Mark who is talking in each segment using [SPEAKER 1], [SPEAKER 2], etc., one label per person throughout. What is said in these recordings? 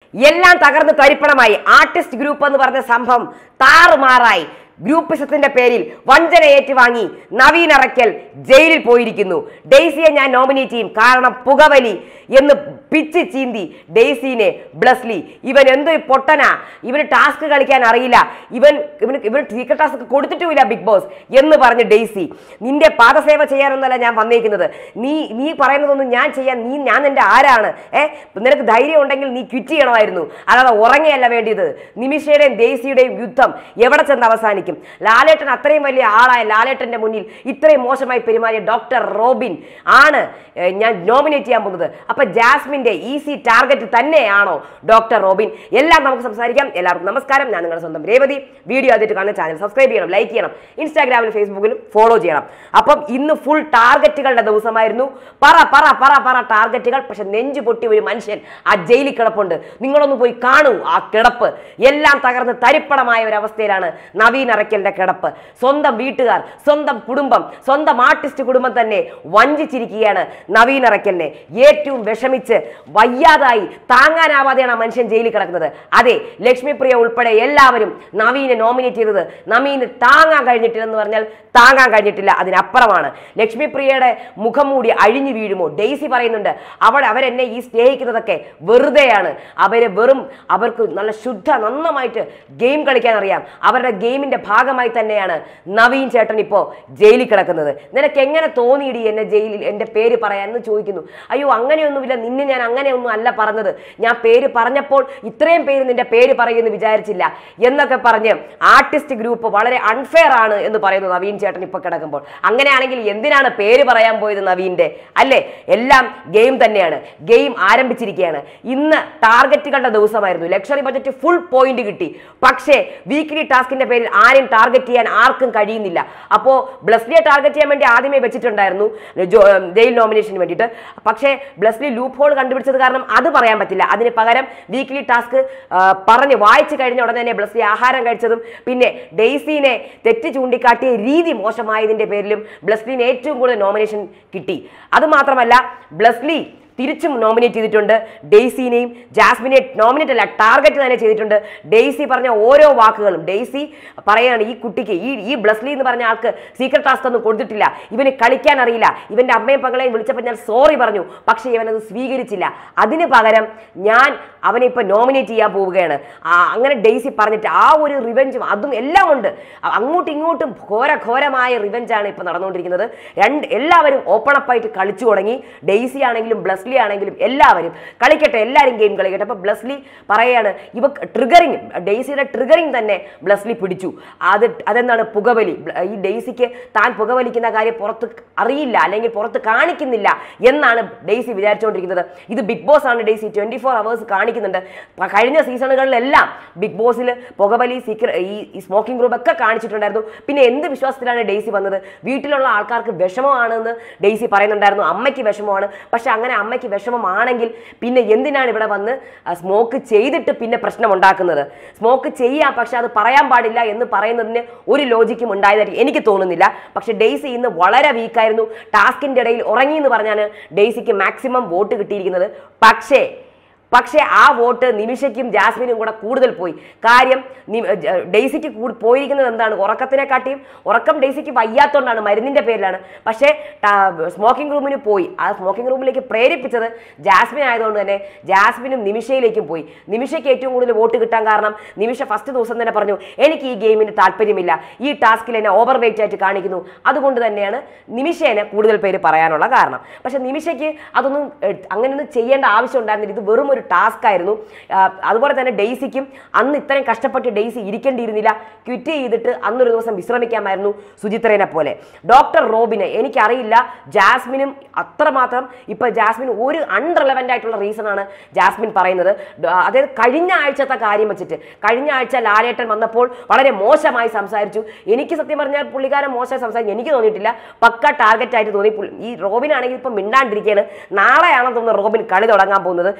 [SPEAKER 1] എല്ലാം തകർന്ന് തരിപ്പണമായി artist group എന്ന് പറഞ്ഞ സംഭവം താറുമാറായി ഗ്രൂപ്പിസത്തിന്റെ പേരിൽ വഞ്ചന ഏറ്റുവാങ്ങി നവീൻ അറയ്ക്കൽ ജയിലിൽ പോയിരിക്കുന്നു ഡെയ്സിയെ ഞാൻ നോമിനേറ്റ് ചെയ്യും കാരണം പുകവലി എന്ന് പിച്ച് ചീന്തി ഡെയ്സിനെ ബ്ലസ്ലി ഇവൻ എന്തൊരു പൊട്ടനാ ഇവന് ടാസ്ക് കളിക്കാൻ അറിയില്ല ഇവൻ ഇവന് ഇവന് സീക്രട്ട് ടാസ്ക് കൊടുത്തിട്ടുമില്ല ബിഗ് ബോസ് എന്ന് പറഞ്ഞ് ഡെയ്സി നിന്റെ പാദസേവ ചെയ്യാനൊന്നല്ല ഞാൻ വന്നേക്കുന്നത് നീ നീ പറയുന്നതൊന്നും ഞാൻ ചെയ്യാൻ നീ ഞാൻ നിന്റെ ആരാണ് ഏ നിനക്ക് ധൈര്യം ഉണ്ടെങ്കിൽ നീ ക്വിറ്റ് ചെയ്യണമായിരുന്നു അല്ലാതെ ഉറങ്ങയല്ല വേണ്ടിയത് നിമിഷയുടെയും ഡെയ്സിയുടെയും യുദ്ധം എവിടെ ചെന്ന് അവസാനിക്കും ലാലേട്ടൻ അത്രയും വലിയ ആളായ ലാലേട്ടന്റെ മുന്നിൽ ഇത്രയും മോശമായി പെരുമാറിയ ഡോക്ടർ റോബിൻ ആണ് ഏ, ഞാൻ നോമിനേറ്റ് ചെയ്യാൻ പോകുന്നത് അപ്പൊ ജാസ്മിന്റെ ഈസി ടാർഗറ്റ് തന്നെയാണോ ഡോക്ടർ റോബിൻ എല്ലാം നമുക്ക് സംസാരിക്കാം എല്ലാവർക്കും നമസ്കാരം ഞാൻ നിങ്ങളുടെ സ്വന്തം രേവതി വീഡിയോ ആദ്യമായിട്ട് കാണുന്ന ചാനൽ സബ്സ്ക്രൈബ് ചെയ്യണം ലൈക്ക് ചെയ്യണം ഇൻസ്റ്റാഗ്രാമിലും ഫേസ്ബുക്കിലും ഫോളോ ചെയ്യണം അപ്പം ഇന്ന് ഫുൾ ടാർഗറ്റുകളുടെ ദിവസമായിരുന്നു പറ പറ പറ പറ ടാർഗറ്റുകൾ പക്ഷെ നെഞ്ചു പൊട്ടി ഒരു മനുഷ്യൻ ആ ജയിലിൽ കിടപ്പുണ്ട് നിങ്ങളൊന്ന് പോയി കാണൂ ആ കിടപ്പ് എല്ലാം തകർന്ന് തരിപ്പണമായ ഒരു അവസ്ഥയിലാണ് നവീൻ അറയ്ക്കലിന്റെ കിടപ്പ് സ്വന്തം വീട്ടുകാർ സ്വന്തം കുടുംബം സ്വന്തം ആർട്ടിസ്റ്റ് കുടുംബം തന്നെ വഞ്ചിച്ചിരിക്കുകയാണ് നവീൻ അറയ്ക്കലിനെ ഏറ്റവും വിഷമിച്ച് വയ്യാതായി താങ്ങാനാവാതെയാണ് ആ മനുഷ്യൻ ജയിലിൽ കിടക്കുന്നത് അതെ ലക്ഷ്മിപ്രിയ ഉൾപ്പെടെ എല്ലാവരും നവീനെ നോമിനേറ്റ് ചെയ്തത് നവീന് താങ്ങാൻ കഴിഞ്ഞിട്ടില്ലെന്ന് പറഞ്ഞാൽ താങ്ങാൻ കഴിഞ്ഞിട്ടില്ല അതിനപ്പുറമാണ് ലക്ഷ്മിപ്രിയയുടെ മുഖം മൂടി അഴിഞ്ഞു വീഴുമോ ഡെയ്സി പറയുന്നുണ്ട് അവിടെ അവരെന്നെ ഈ സ്നേഹിക്കുന്നതൊക്കെ വെറുതെയാണ് അവര് വെറും അവർക്ക് നല്ല ശുദ്ധ നന്നമായിട്ട് ഗെയിം കളിക്കാൻ അറിയാം അവരുടെ ഗെയിമിന്റെ ഭാഗമായി തന്നെയാണ് നവീൻ ചേട്ടൻ ഇപ്പോൾ ജയിലിൽ കിടക്കുന്നത് നിനക്ക് എങ്ങനെ തോന്നിയിടി എന്നെ ജയിലിൽ എൻ്റെ പേര് പറയാൻ എന്ന് ചോദിക്കുന്നു അയ്യോ അങ്ങനെയൊന്നുമില്ല നിന്നെ ഞാൻ അങ്ങനെയൊന്നും അല്ല പറഞ്ഞത് ഞാൻ പേര് പറഞ്ഞപ്പോൾ ഇത്രയും പേര് നിന്റെ പേര് പറയുമെന്ന് വിചാരിച്ചില്ല എന്നൊക്കെ പറഞ്ഞ് ആർട്ടിസ്റ്റ് ഗ്രൂപ്പ് വളരെ അൺഫെയർ ആണ് എന്ന് പറയുന്നു നവീൻ ചേട്ടൻ ഇപ്പൊ കിടക്കുമ്പോൾ അങ്ങനെയാണെങ്കിൽ എന്തിനാണ് പേര് പറയാൻ പോയത് നവീന്റെ അല്ലേ എല്ലാം ഗെയിം തന്നെയാണ് ഗെയിം ആരംഭിച്ചിരിക്കുകയാണ് ഇന്ന് ടാർഗറ്റുകളുടെ ദിവസമായിരുന്നു ലക്ഷറി ബജറ്റ് ഫുൾ പോയിന്റ് കിട്ടി പക്ഷേ വീക്ക്ലി ടാസ്കിന്റെ പേരിൽ ആരെയും ടാർഗറ്റ് ചെയ്യാൻ ആർക്കും കഴിയുന്നില്ല അപ്പോ ബ്ലസ്ലിയെ ടാർഗറ്റ് ചെയ്യാൻ വേണ്ടി ആദ്യമേ വെച്ചിട്ടുണ്ടായിരുന്നു ജോ- ഉം, ജയിൽ നോമിനേഷന് വേണ്ടിയിട്ട് പക്ഷേ ബ്ലസ്ലി ലൂപ്പ് ഹോൾ കണ്ടുപിടിച്ചത് കാരണം അത് പറയാൻ പറ്റില്ല അതിന് പകരം വീക്ക്ലി ടാസ്ക് പറഞ്ഞ് വായിച്ചു കഴിഞ്ഞ ഉടനെ തന്നെ ബ്ലസ്ലി ആഹാരം കഴിച്ചതും പിന്നെ ഡെയ്സിനെ തെറ്റ് ചൂണ്ടിക്കാട്ടിയ രീതി മോശമായതിന്റെ പേരിലും ബ്ലസ്ലിന് ഏറ്റവും കൂടുതൽ നോമിനേഷൻ കിട്ടി അത് മാത്രമല്ല ബ്ലസ്ലി തിരിച്ചും നോമിനേറ്റ് ചെയ്തിട്ടുണ്ട് ഡെയ്സിനെയും ജാസ്മിനെ നോമിനേറ്റ് അല്ല ടാർഗറ്റ് തന്നെ ചെയ്തിട്ടുണ്ട് ഡെയ്സി പറഞ്ഞ ഓരോ വാക്കുകളും ഡെയ്സി പറയാണ് ഈ കുട്ടിക്ക് ഈ ഈ ബ്ലസ്ലി എന്ന് പറഞ്ഞ ആൾക്ക് സീക്രട്ട് ടാസ്ക് ഒന്നും കൊടുത്തിട്ടില്ല ഇവന് കളിക്കാൻ അറിയില്ല ഇവന്റെ അമ്മയും പകളെയും വിളിച്ചപ്പോൾ ഞാൻ സോറി പറഞ്ഞു പക്ഷേ ഇവനത് സ്വീകരിച്ചില്ല അതിന് പകരം ഞാൻ അവനെ ഇപ്പൊ നോമിനേറ്റ് ചെയ്യാൻ പോവുകയാണ് ആ, അങ്ങനെ ഡെയ്സി പറഞ്ഞിട്ട് ആ ഒരു റിവെഞ്ചും അതും എല്ലാം ഉണ്ട് അ- അങ്ങോട്ടും ഇങ്ങോട്ടും ഘോര ഘോരമായ റിവെഞ്ചാണ് ഇപ്പൊ നടന്നുകൊണ്ടിരിക്കുന്നത് രണ്ട് എല്ലാവരും ഓപ്പൺ അപ്പ് ആയിട്ട് കളിച്ചു തുടങ്ങി ഡെയ്സി ആണെങ്കിലും ബ്ലസ്ലി ആണെങ്കിലും എല്ലാവരും കളിക്കട്ടെ എല്ലാവരും ഗെയിം കളിക്കട്ടെ അപ്പൊ ബ്ലസ്ലി പറയാണ് ഇവ ട്രിഗറിങ് ഡെയ്സിയുടെ ട്രിഗറിങ് തന്നെ ബ്ലസ്ലി പിടിച്ചു അത് അതെന്താണ് പുകവലി ബ്ല- ഈ ഡെയ്സിക്ക് താൻ പുകവലിക്കുന്ന കാര്യം പുറത്ത് അറിയില്ല അല്ലെങ്കിൽ പുറത്ത് കാണിക്കുന്നില്ല എന്നാണ് ഡെയ്സി വിചാരിച്ചുകൊണ്ടിരിക്കുന്നത് ഇത് ബിഗ് ബോസ് ആണ് ഡെയ്സി ട്വന്റി ഫോർ അവേഴ്സ് കാണിക്കുന്നുണ്ട് പ- കഴിഞ്ഞ സീസണുകളിലെല്ലാം ബിഗ് ബോസിൽ പുകവലി സീക്ര ഈ ഈ സ്മോക്കിംഗ് ഗ്രൂപ്പ് ഒക്കെ കാണിച്ചിട്ടുണ്ടായിരുന്നു പിന്നെ എന്ത് വിശ്വാസത്തിലാണ് ഡെയ്സി വന്നത് വീട്ടിലുള്ള ആൾക്കാർക്ക് വിഷമമാണെന്ന് ഡെയ്സി പറയുന്നുണ്ടായിരുന്നു അമ്മയ്ക്ക് വിഷമമാണ് പക്ഷെ അങ്ങനെ അമ്മയ്ക്ക് വിഷമമാണെങ്കിൽ പിന്നെ എന്തിനാണ് ഇവിടെ വന്ന് സ്മോക്ക് ചെയ്തിട്ട് പിന്നെ പ്രശ്നം ഉണ്ടാക്കുന്നത് സ്മോക്ക് ചെയ്യാം പക്ഷെ അത് പറയാൻ പാടില്ല എന്ന് പറയുന്നതിന് ഒരു ലോജിക്കും ഉണ്ടായതായിട്ട് എനിക്ക് തോന്നുന്നില്ല പക്ഷെ ഡെയ്സി ഇന്ന് വളരെ വീക്കായിരുന്നു ടാസ്കിന്റെ ഇടയിൽ ഉറങ്ങി എന്ന് പറഞ്ഞാണ് ഡെയ്സിക്ക് മാക്സിമം വോട്ട് കിട്ടിയിരിക്കുന്നത് പക്ഷേ പക്ഷേ ആ വോട്ട് നിമിഷയ്ക്കും ജാസ്മിനും കൂടെ കൂടുതൽ പോയി കാര്യം നി- ജ- ഡെയ്സിക്ക് കൂടി പോയിരിക്കുന്നത് എന്താണ് ഉറക്കത്തിനെക്കാട്ടിയും ഉറക്കം ഡെയ്സിക്ക് വയ്യാത്തോണ്ടാണ് മരുന്നിന്റെ പേരിലാണ് പക്ഷേ സ്മോക്കിംഗ് റൂമിന് പോയി ആ സ്മോക്കിംഗ് റൂമിലേക്ക് പ്രേരിപ്പിച്ചത് ജാസ്മിൻ ആയതുകൊണ്ട് തന്നെ ജാസ്മിനും നിമിഷയിലേക്കും പോയി നിമിഷയ്ക്ക് ഏറ്റവും കൂടുതൽ വോട്ട് കിട്ടാൻ കാരണം നിമിഷ ഫസ്റ്റ് ദിവസം തന്നെ പറഞ്ഞു എനിക്ക് ഈ ഗെയിമിന് താല്പര്യമില്ല ഈ ടാസ്കിൽ എന്നെ ഓവർ വെയിറ്റ് ആയിട്ട് കാണിക്കുന്നു അതുകൊണ്ട് തന്നെയാണ് നിമിഷേനെ കൂടുതൽ പേര് പറയാനുള്ള കാരണം പക്ഷെ നിമിഷയ്ക്ക് അതൊന്നും ഏഹ്, അങ്ങനെയൊന്നും ചെയ്യേണ്ട ആവശ്യം ഉണ്ടായിരുന്നില്ല ഇത് വെറും ഒരു ടാസ്ക് ആയിരുന്നു ആ, അതുപോലെ തന്നെ ഡെയ്സിക്കും അന്ന് ഇത്രയും കഷ്ടപ്പെട്ട് ഡെയ്സി ഇരിക്കേണ്ടിയിരുന്നില്ല ക്വിറ്റ് ചെയ്തിട്ട് അന്നൊരു ദിവസം വിശ്രമിക്കാമായിരുന്നു സുചിത്രേനെ പോലെ ഡോക്ടർ റോബിനെ എനിക്കറിയില്ല ജാസ്മിനും അത്രമാത്രം ഇപ്പൊ ജാസ്മിൻ ഒരു അൺറിലവൻ്റ് ആയിട്ടുള്ള റീസൺ ആണ് ജാസ്മിൻ പറയുന്നത് ഡ- അതായത് കഴിഞ്ഞ ആഴ്ചത്തെ കാര്യം വെച്ചിട്ട് കഴിഞ്ഞ ആഴ്ച ലാലേട്ടൻ വന്നപ്പോൾ വളരെ മോശമായി സംസാരിച്ചു എനിക്ക് സത്യം പറഞ്ഞാൽ പുള്ളിക്കാരൻ മോശമായി സംസാരിച്ചു എനിക്ക് തോന്നിയിട്ടില്ല പക്ക ടാർഗറ്റ് ആയിട്ട് തോന്നി പുള്ളി- ഈ റോബിൻ ആണെങ്കിൽ ഇപ്പൊ മിണ്ടാണ്ടിരിക്കുകയാണ് നാളെയാണെന്ന് തോന്നുന്നു റോബിൻ കളി തുടങ്ങാൻ പോകുന്നത് എന്തായാലും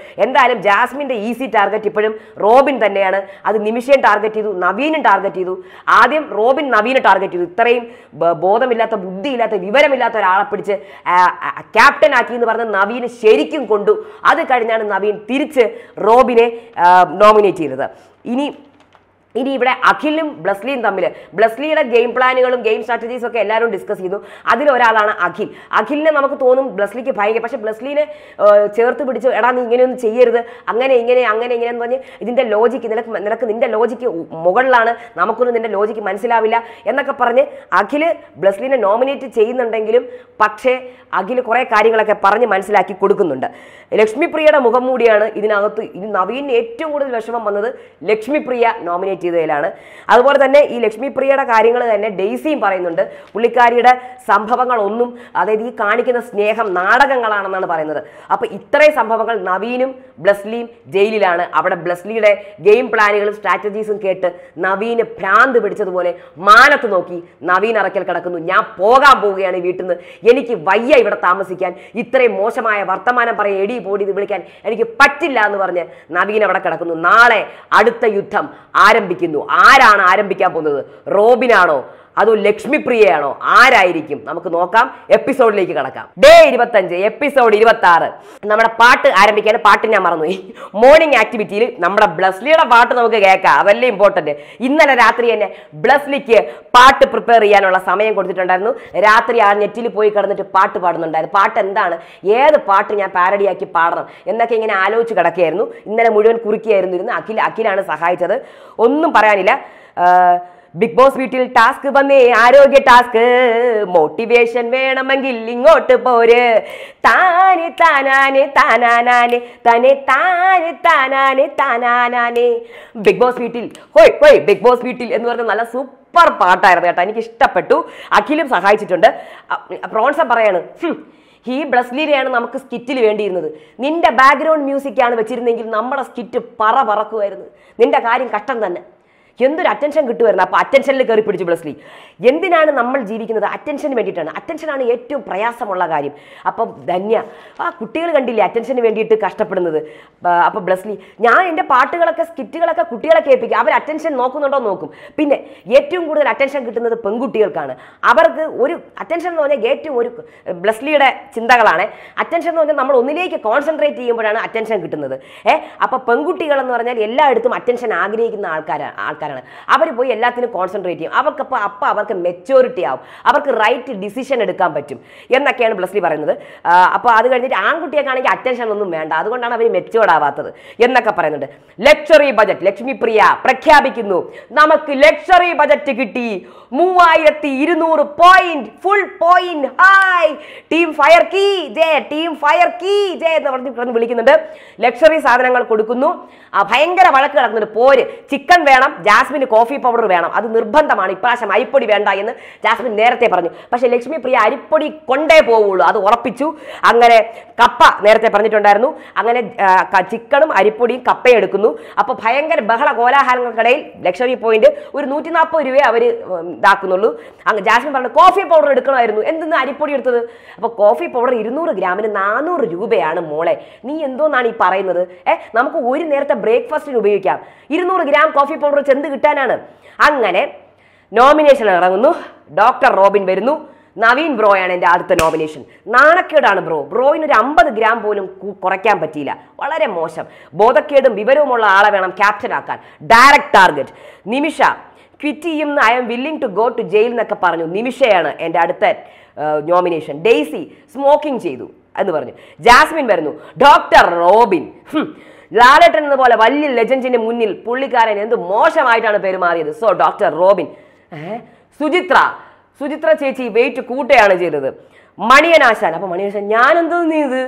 [SPEAKER 1] എന്തായാലും ജാസ്മിന്റെ ഈസി ടാർഗറ്റ് ഇപ്പോഴും റോബിൻ തന്നെയാണ് അത് നിമിഷയും ടാർഗറ്റ് ചെയ്തു നവീനും ടാർഗറ്റ് ചെയ്തു ആദ്യം റോബിൻ നവീനെ ടാർഗറ്റ് ചെയ്തു ഇത്രയും ബ- ബോധമില്ലാത്ത ബുദ്ധിയില്ലാത്ത വിവരമില്ലാത്ത ഒരാളെ പിടിച്ച് ക്യാപ്റ്റൻ ആക്കി എന്ന് പറഞ്ഞ നവീന് ശരിക്കും കൊണ്ടു അത് കഴിഞ്ഞാണ് നവീൻ തിരിച്ച് റോബിനെ നോമിനേറ്റ് ചെയ്തത് ഇനി ഇനി ഇവിടെ അഖിലും ബ്ലസ്ലിയും തമ്മിൽ ബ്ലസ്ലിയുടെ ഗെയിം പ്ലാനുകളും ഗെയിം സ്ട്രാറ്റജീസും ഒക്കെ എല്ലാവരും ഡിസ്കസ് ചെയ്തു അതിലൊരാളാണ് അഖിൽ അഖിലിനെ നമുക്ക് തോന്നും ബ്ലസ്ലിക്ക് ഭയങ്കര പക്ഷെ ബ്ലസ്ലിനെ ഏഹ്, ചേർത്ത് പിടിച്ച് എടാ നീ ഇങ്ങനെയൊന്നും ചെയ്യരുത് അങ്ങനെ ഇങ്ങനെ അങ്ങനെ ഇങ്ങനെ എന്ന് പറഞ്ഞ് ഇതിന്റെ ലോജിക്ക് നിനക്ക് നിനക്ക് നിന്റെ ലോജിക്ക് മുകളിലാണ് നമുക്കൊന്നും നിന്റെ ലോജിക്ക് മനസ്സിലാവില്ല എന്നൊക്കെ പറഞ്ഞ് അഖില് ബ്ലസ്ലിനെ നോമിനേറ്റ് ചെയ്യുന്നുണ്ടെങ്കിലും പക്ഷേ അഖിൽ കുറെ കാര്യങ്ങളൊക്കെ പറഞ്ഞ് മനസ്സിലാക്കി കൊടുക്കുന്നുണ്ട് ലക്ഷ്മിപ്രിയയുടെ മുഖം മൂടിയാണ് ഇതിനകത്ത് ഇനി നവീന് ഏറ്റവും കൂടുതൽ വിഷമം വന്നത് ലക്ഷ്മിപ്രിയ നോമിനേറ്റ് ചെയ്തതിലാണ് അതുപോലെ തന്നെ ഈ ലക്ഷ്മിപ്രിയയുടെ കാര്യങ്ങൾ തന്നെ ഡെയ്സിയും പറയുന്നുണ്ട് പുള്ളിക്കാരിയുടെ സംഭവങ്ങളൊന്നും അതായത് ഈ കാണിക്കുന്ന സ്നേഹം നാടകങ്ങളാണെന്നാണ് പറയുന്നത് അപ്പൊ ഇത്രയും സംഭവങ്ങൾ നവീനും ബ്ലസ്ലിയും ജയിലിലാണ് അവിടെ ബ്ലസ്ലിയുടെ ഗെയിം പ്ലാനുകളും സ്ട്രാറ്റജീസും കേട്ട് നവീന് ഭ്രാന്ത് പിടിച്ചതുപോലെ മാനത്ത് നോക്കി നവീൻ അറക്കൽ കിടക്കുന്നു ഞാൻ പോകാൻ പോവുകയാണ് ഈ വീട്ടിൽ നിന്ന് എനിക്ക് വയ്യ ഇവിടെ താമസിക്കാൻ ഇത്രയും മോശമായ വർത്തമാനം പറയാൻ എടി പോടി ഇത് വിളിക്കാൻ എനിക്ക് പറ്റില്ല എന്ന് പറഞ്ഞ് നവീൻ അവിടെ കിടക്കുന്നു നാളെ അടുത്ത യുദ്ധം ആരംഭിക്കുന്നു ആരാണ് ആരംഭിക്കാൻ പോകുന്നത് റോബിനാണോ അതോ ലക്ഷ്മിപ്രിയയാണോ ആരായിരിക്കും നമുക്ക് നോക്കാം എപ്പിസോഡിലേക്ക് കടക്കാം ഡേ ഇരുപത്തഞ്ച് എപ്പിസോഡ് ഇരുപത്തി ആറ് നമ്മുടെ പാട്ട് ആരംഭിക്കാൻ പാട്ട് ഞാൻ മറന്നുപോയി മോർണിംഗ് ആക്ടിവിറ്റിയിൽ നമ്മുടെ ബ്ലസ്ലിയുടെ പാട്ട് നമുക്ക് കേൾക്കാം അതല്ലേ ഇമ്പോർട്ടന്റ് ഇന്നലെ രാത്രി തന്നെ ബ്ലസ്ലിക്ക് പാട്ട് പ്രിപ്പയർ ചെയ്യാനുള്ള സമയം കൊടുത്തിട്ടുണ്ടായിരുന്നു രാത്രി ആ നെറ്റിൽ പോയി കിടന്നിട്ട് പാട്ട് പാടുന്നുണ്ടായിരുന്നു പാട്ട് എന്താണ് ഏത് പാട്ട് ഞാൻ പാരഡിയാക്കി പാടണം എന്നൊക്കെ ഇങ്ങനെ ആലോചിച്ച് കിടക്കുകയായിരുന്നു ഇന്നലെ മുഴുവൻ കുറുക്കിയായിരുന്നു ഇരുന്ന് അഖിൽ അഖിലാണ് സഹായിച്ചത് ഒന്നും പറയാനില്ല ആഹ് ബിഗ് ബോസ് വീട്ടിൽ ടാസ്ക് വന്നേ ആരോഗ്യ ടാസ്ക് മോട്ടിവേഷൻ വേണമെങ്കിൽ ഇങ്ങോട്ട് പോര് താനെ താനാനെ താനാനാനെ തന്നെ താനെ താനാനെ താനാനാനെ ബിഗ് ബോസ് വീട്ടിൽ ഹോയ് ഹോയ് ബിഗ് ബോസ് വീട്ടിൽ എന്ന് പറഞ്ഞ നല്ല സൂപ്പർ പാട്ടായിരുന്നു കേട്ടോ എനിക്ക് ഇഷ്ടപ്പെട്ടു അഖിലും സഹായിച്ചിട്ടുണ്ട് പ്രോൺസ പറയാണ് "ഹും, ഈ ബ്ലസ്ലിനെയാണ് നമുക്ക് സ്കിറ്റിൽ വേണ്ടിയിരുന്നത് നിന്റെ ബാക്ക്ഗ്രൗണ്ട് മ്യൂസിക് ആണ് വെച്ചിരുന്നെങ്കിൽ നമ്മുടെ സ്കിറ്റ് പറ പറക്കുമായിരുന്നു നിന്റെ കാര്യം കഷ്ടം തന്നെ എന്തൊരു അറ്റൻഷൻ കിട്ടുമായിരുന്നു അപ്പോൾ അറ്റൻഷനിൽ കയറി പിടിച്ചു ബ്ലസ്ലി എന്തിനാണ് നമ്മൾ ജീവിക്കുന്നത് അറ്റൻഷന് വേണ്ടിയിട്ടാണ് അറ്റൻഷനാണ് ഏറ്റവും പ്രയാസമുള്ള കാര്യം അപ്പം ധന്യ ആ കുട്ടികൾ കണ്ടില്ലേ അറ്റൻഷന് വേണ്ടിയിട്ട് കഷ്ടപ്പെടുന്നത് അപ്പോൾ ബ്ലസ്ലി ഞാൻ എൻ്റെ പാട്ടുകളൊക്കെ സ്കിറ്റുകളൊക്കെ കുട്ടികളെ കേൾപ്പിക്കും അവർ അറ്റൻഷൻ നോക്കുന്നുണ്ടോ എന്ന് നോക്കും പിന്നെ ഏറ്റവും കൂടുതൽ അറ്റൻഷൻ കിട്ടുന്നത് പെൺകുട്ടികൾക്കാണ് അവർക്ക് ഒരു അറ്റൻഷൻ എന്ന് പറഞ്ഞാൽ ഏറ്റവും ഒരു ബ്ലസ്ലിയുടെ ചിന്തകളാണ് അറ്റൻഷൻ എന്ന് പറഞ്ഞാൽ നമ്മൾ ഒന്നിലേക്ക് കോൺസെൻട്രേറ്റ് ചെയ്യുമ്പോഴാണ് അറ്റൻഷൻ കിട്ടുന്നത് ഏ അപ്പോൾ പെൺകുട്ടികൾ എന്ന് പറഞ്ഞാൽ എല്ലായിടത്തും അറ്റൻഷൻ ആഗ്രഹിക്കുന്ന ആൾക്കാരാണ് ആൾക്കാരാണ് അവർ പോയി എല്ലാത്തിനും കോൺസെൻട്രേറ്റ് ചെയ്യും അവർക്കപ്പോൾ അപ്പം അവർക്ക് മെച്ചോറിറ്റി ആവും അവർക്ക് റൈറ്റ് ഡിസിഷൻ എടുക്കാൻ പറ്റും എന്നൊക്കെയാണ് ബ്ലസ്ലി പറയുന്നത് അപ്പോൾ അത് കഴിഞ്ഞിട്ട് ആൺകുട്ടിയൊക്കെയാണെങ്കിൽ അറ്റൻഷൻ ഒന്നും വേണ്ട അതുകൊണ്ടാണ് അവർ മെച്ചോർഡ് ആവാത്തത് എന്നൊക്കെ പറയുന്നുണ്ട് ലക്ഷറി ബജറ്റ് ലക്ഷ്മി പ്രിയ പ്രഖ്യാപിക്കുന്നു നമുക്ക് ലക്ഷറി ബജറ്റ് കിട്ടി മൂവായിരത്തി ഇരുന്നൂറ് point full point hi team fire കീ ജെ ടീം ഫയർ കീ ജെ എന്ന് പറഞ്ഞ് കിടന്ന് വിളിക്കുന്നുണ്ട് ലക്ഷറി സാധനങ്ങൾ കൊടുക്കുന്നു ആ, ഭയങ്കര വഴക്ക് കിടക്കുന്നുണ്ട് പോര് ചിക്കൻ വേണം ജാസ്മിന് കോഫി പൗഡർ വേണം അത് നിർബന്ധമാണ് ഇപ്രാവശ്യം അരിപ്പൊടി വേണ്ട എന്ന് ജാസ്മിൻ നേരത്തെ പറഞ്ഞു പക്ഷെ ലക്ഷ്മി പ്രിയ അരിപ്പൊടി കൊണ്ടേ പോവുള്ളൂ അത് ഉറപ്പിച്ചു അങ്ങനെ കപ്പ നേരത്തെ പറഞ്ഞിട്ടുണ്ടായിരുന്നു അങ്ങനെ ആ, ക- ചിക്കനും അരിപ്പൊടിയും കപ്പയും എടുക്കുന്നു അപ്പൊ ഭയങ്കര ബഹള കോലാഹലങ്ങൾക്കിടയിൽ ലക്ഷറി പോയിന്റ് ഒരു നൂറ്റി നാൽപ്പത് രൂപയെ അവർ ഇതാക്കുന്നുള്ളൂ അങ്ങ് ജാസ്മിൻ പറഞ്ഞു കോഫി പൗഡർ എടുക്കണമായിരുന്നു എന്തെന്ന് അരിപ്പൊടി എടുത്തത് അപ്പൊ കോഫി പൗഡർ ഇരുന്നൂറ് ഗ്രാമിന് നാനൂറ് രൂപയാണ് മോളെ നീ എന്തോന്നാണ് ഈ പറയുന്നത് ഏ നമുക്ക് ഒരു നേരത്തെ ബ്രേക്ക്ഫാസ്റ്റിന് ഉപയോഗിക്കാം ഇരുന്നൂറ് ഗ്രാം കോഫി പൗഡർ ചെന്ത് കിട്ടാനാണ് അങ്ങനെ നോമിനേഷൻ ഇറങ്ങുന്നു ഡോക്ടർ റോബിൻ വരുന്നു നവീൻ ബ്രോയാണ് എൻ്റെ അടുത്ത നോമിനേഷൻ നാണക്കേടാണ് ബ്രോ ബ്രോയിന് ഒരു അമ്പത് ഗ്രാം പോലും കു- കുറയ്ക്കാൻ പറ്റിയില്ല വളരെ മോശം ബോധക്കേടും വിവരവുമുള്ള ആളെ വേണം ക്യാപ്റ്റൻ ആക്കാൻ ഡയറക്റ്റ് ടാർഗറ്റ് നിമിഷ ക്വിറ്റ് ചെയ്യും I'm willing to go to jail എന്നൊക്കെ പറഞ്ഞു നിമിഷയാണ് എൻ്റെ അടുത്ത നോമിനേഷൻ ഡെയ്സി സ്മോക്കിംഗ് ചെയ്തു എന്ന് പറഞ്ഞു ജാസ്മിൻ വരുന്നു ഡോക്ടർ റോബിൻ ഹും. ലാലേട്ടൻ എന്ന പോലെ വലിയ ലെജൻഡിന്റെ മുന്നിൽ പുള്ളിക്കാരൻ എന്ത് മോശമായിട്ടാണ് പെരുമാറിയത് സോ ഡോക്ടർ റോബിൻ ഏ? സുചിത്ര സുചിത്ര ചേച്ചി വെയിറ്റ് കൂട്ടുകയാണ് ചെയ്തത് മണിയനാശാൻ അപ്പൊ മണിയനാശാൻ ഞാൻ എന്തോ നീ ഇത്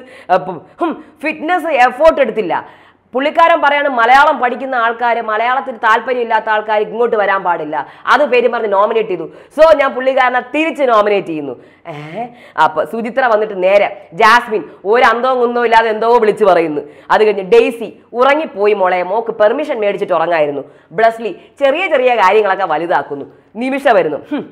[SPEAKER 1] ഫിറ്റ്നസ് എഫോർട്ട് എടുത്തില്ല പുള്ളിക്കാരൻ പറയാണ് മലയാളം പഠിക്കുന്ന ആൾക്കാർ മലയാളത്തിൽ താല്പര്യമില്ലാത്ത ആൾക്കാർ ഇങ്ങോട്ട് വരാൻ പാടില്ല അത് പേര് പറഞ്ഞ് നോമിനേറ്റ് ചെയ്തു സോ ഞാൻ പുള്ളിക്കാരനെ തിരിച്ച് നോമിനേറ്റ് ചെയ്യുന്നു ഏഹ് അപ്പൊ സുചിത്ര വന്നിട്ട് നേരെ ജാസ്മിൻ ഒരു അന്തവും കുന്തവും ഇല്ലാതെ എന്തോ വിളിച്ചു പറയുന്നു അത് കഴിഞ്ഞ് ഡെയ്സി ഉറങ്ങിപ്പോയി മോളെ മോക്ക് പെർമിഷൻ മേടിച്ചിട്ട് ഉറങ്ങായിരുന്നു ബ്ലസ്ലി ചെറിയ ചെറിയ കാര്യങ്ങളൊക്കെ വലുതാക്കുന്നു നിമിഷ വരുന്നു ഹും.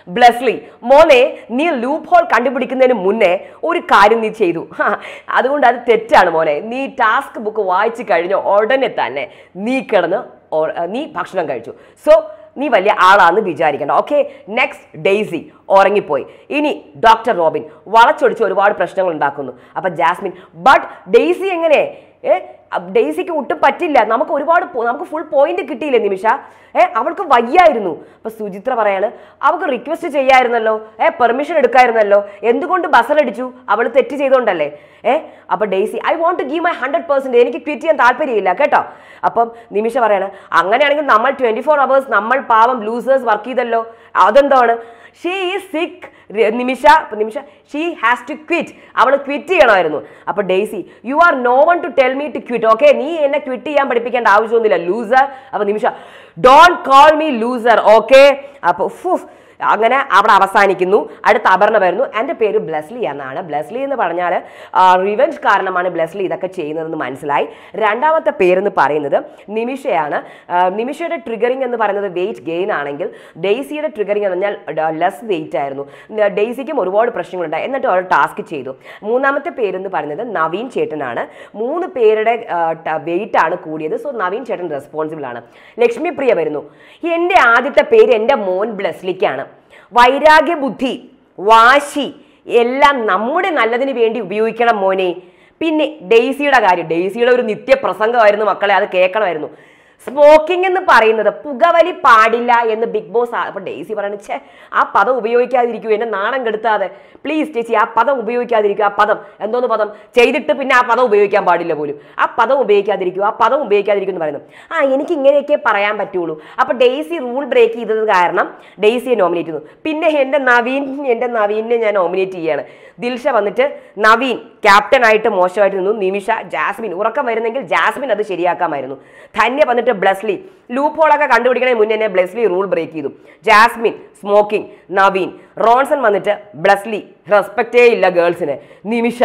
[SPEAKER 1] ബ്ലസ്ലി മോനെ നീ ലൂപ്പ് ഹോൾ കണ്ടുപിടിക്കുന്നതിന് മുന്നേ ഒരു കാര്യം നീ ചെയ്തു ഹാ, അതുകൊണ്ട് അത് തെറ്റാണ് മോനെ നീ ടാസ്ക് ബുക്ക് വായിച്ചു കഴിഞ്ഞ ഉടനെ തന്നെ നീ കിടന്ന് ഓ- നീ ഭക്ഷണം കഴിച്ചു സോ നീ വലിയ ആളാന്ന് വിചാരിക്കണ്ട ഓക്കെ നെക്സ്റ്റ് ഡെയ്സി ഉറങ്ങിപ്പോയി ഇനി ഡോക്ടർ റോബിൻ വളച്ചൊടിച്ച് ഒരുപാട് പ്രശ്നങ്ങൾ ഉണ്ടാക്കുന്നു അപ്പൊ ജാസ്മിൻ ബട്ട് ഡെയ്സി എങ്ങനെ ഏ അ- ഡെയ്സിക്ക് ഒട്ടും പറ്റില്ല നമുക്ക് ഒരുപാട് പോ- നമുക്ക് ഫുൾ പോയിന്റ് കിട്ടിയില്ലേ നിമിഷ ഏ അവൾക്ക് വയ്യായിരുന്നു അപ്പൊ സുചിത്ര പറയാണ് അവൾക്ക് റിക്വസ്റ്റ് ചെയ്യായിരുന്നല്ലോ ഏ പെർമിഷൻ എടുക്കായിരുന്നല്ലോ എന്തുകൊണ്ട് ബസറടിച്ചു അവൾ തെറ്റ് ചെയ്തോണ്ടല്ലേ ഏ അപ്പൊ Daisy I want to give my hundred percent എനിക്ക് ക്വിറ്റ് ചെയ്യാൻ താല്പര്യമില്ല കേട്ടോ അപ്പം നിമിഷ പറയാണ് അങ്ങനെയാണെങ്കിൽ നമ്മൾ ട്വന്റി ഫോർ അവേഴ്സ് നമ്മൾ പാവം ലൂസേഴ്സ് വർക്ക് ചെയ്തല്ലോ അതെന്താണ് ഷീ ഈസ് സിക്ക് നിമിഷ അപ്പൊ Nimisha she has to quit അവൾ ക്വിറ്റ് ചെയ്യണമായിരുന്നു അപ്പൊ Daisy you are no one to tell me to quit okay നീ എന്നെ ക്വിറ്റ് ചെയ്യാൻ പഠിപ്പിക്കേണ്ട ആവശ്യമൊന്നുമില്ല ലൂസർ അപ്പൊ Nimisha don't call me loser okay അപ്പൊ ഫുഫ് അങ്ങനെ അവിടെ അവസാനിക്കുന്നു അടുത്ത അപർണ വരുന്നു എൻ്റെ പേര് ബ്ലസ്ലി എന്നാണ് ബ്ലസ്ലി എന്ന് പറഞ്ഞാൽ റിവെഞ്ച് കാരണമാണ് ബ്ലസ്ലി ഇതൊക്കെ ചെയ്യുന്നതെന്ന് മനസ്സിലായി രണ്ടാമത്തെ പേരെന്ന് പറയുന്നത് നിമിഷയാണ് ആ, നിമിഷയുടെ ട്രിഗറിങ് എന്ന് പറയുന്നത് വെയിറ്റ് ഗെയിൻ ആണെങ്കിൽ ഡെയ്സിയുടെ ട്രിഗറിങ് എന്ന് പറഞ്ഞാൽ ലെസ് വെയിറ്റ് ആയിരുന്നു ന- ഡെയ്സിക്കും ഒരുപാട് പ്രശ്നങ്ങളുണ്ടായി എന്നിട്ട് അവൾ ടാസ്ക് ചെയ്തു മൂന്നാമത്തെ പേരെന്ന് പറയുന്നത് നവീൻ ചേട്ടനാണ് മൂന്ന് പേരുടെ വെയിറ്റ് ആണ് കൂടിയത് സോ നവീൻ ചേട്ടൻ റെസ്പോൺസിബിൾ ആണ് ലക്ഷ്മി പ്രിയ വരുന്നു എൻ്റെ ആദ്യത്തെ പേര് എൻ്റെ മോൻ ബ്ലസ്ലിക്കാണ് വൈരാഗ്യ ബുദ്ധി വാശി എല്ലാം നമ്മുടെ നല്ലതിന് വേണ്ടി ഉപയോഗിക്കണം മോനെ പിന്നെ ഡെയ്സിയുടെ കാര്യം ഡെയ്സിയുടെ ഒരു നിത്യപ്രസംഗമായിരുന്നു മക്കളെ അത് കേൾക്കണമായിരുന്നു സ്മോക്കിംഗ് എന്ന് പറയുന്നത് പുകവലി പാടില്ല എന്ന് ബിഗ് ബോസ് അപ്പൊ ഡെയ്സി പറയുന്നത് ഛേ ആ പദം ഉപയോഗിക്കാതിരിക്കൂ എന്നെ നാണം കെടുത്താതെ പ്ലീസ് ചേച്ചി ആ പദം ഉപയോഗിക്കാതിരിക്കുക ആ പദം എന്തോന്ന് പദം ചെയ്തിട്ട് പിന്നെ ആ പദം ഉപയോഗിക്കാൻ പാടില്ല പോലും ആ പദം ഉപയോഗിക്കാതിരിക്കൂ ആ പദം ഉപയോഗിക്കാതിരിക്കും എന്ന് പറയുന്നു ആ എനിക്ക് ഇങ്ങനെയൊക്കെ പറയാൻ പറ്റുള്ളൂ അപ്പൊ ഡെയ്സി റൂൾ ബ്രേക്ക് ചെയ്തത് കാരണം ഡെയ്സിയെ നോമിനേറ്റ് ചെയ്തു പിന്നെ എൻ്റെ നവീൻ എൻ്റെ നവീനെ ഞാൻ നോമിനേറ്റ് ചെയ്യാണ് ദിൽഷ വന്നിട്ട് നവീൻ ക്യാപ്റ്റൻ ആയിട്ട് മോശമായിട്ട് നിന്നു നിമിഷ ജാസ്മിൻ ഉറക്കം വരുന്നെങ്കിൽ ജാസ്മിൻ അത് ശരിയാക്കാമായിരുന്നു ധന്യ വന്നിട്ട് ബ്ലസ്ലി ലൂപ്പ് ഹോളൊക്കെ കണ്ടുപിടിക്കണേ മുന്നേ തന്നെ ബ്ലസ്ലി റൂൾ ബ്രേക്ക് ചെയ്തു ജാസ്മിൻ സ്മോക്കിംഗ് നവീൻ റോൺസൺ വന്നിട്ട് ബ്ലസ്ലി റെസ്പെക്റ്റേ ഇല്ല ഗേൾസിന് നിമിഷ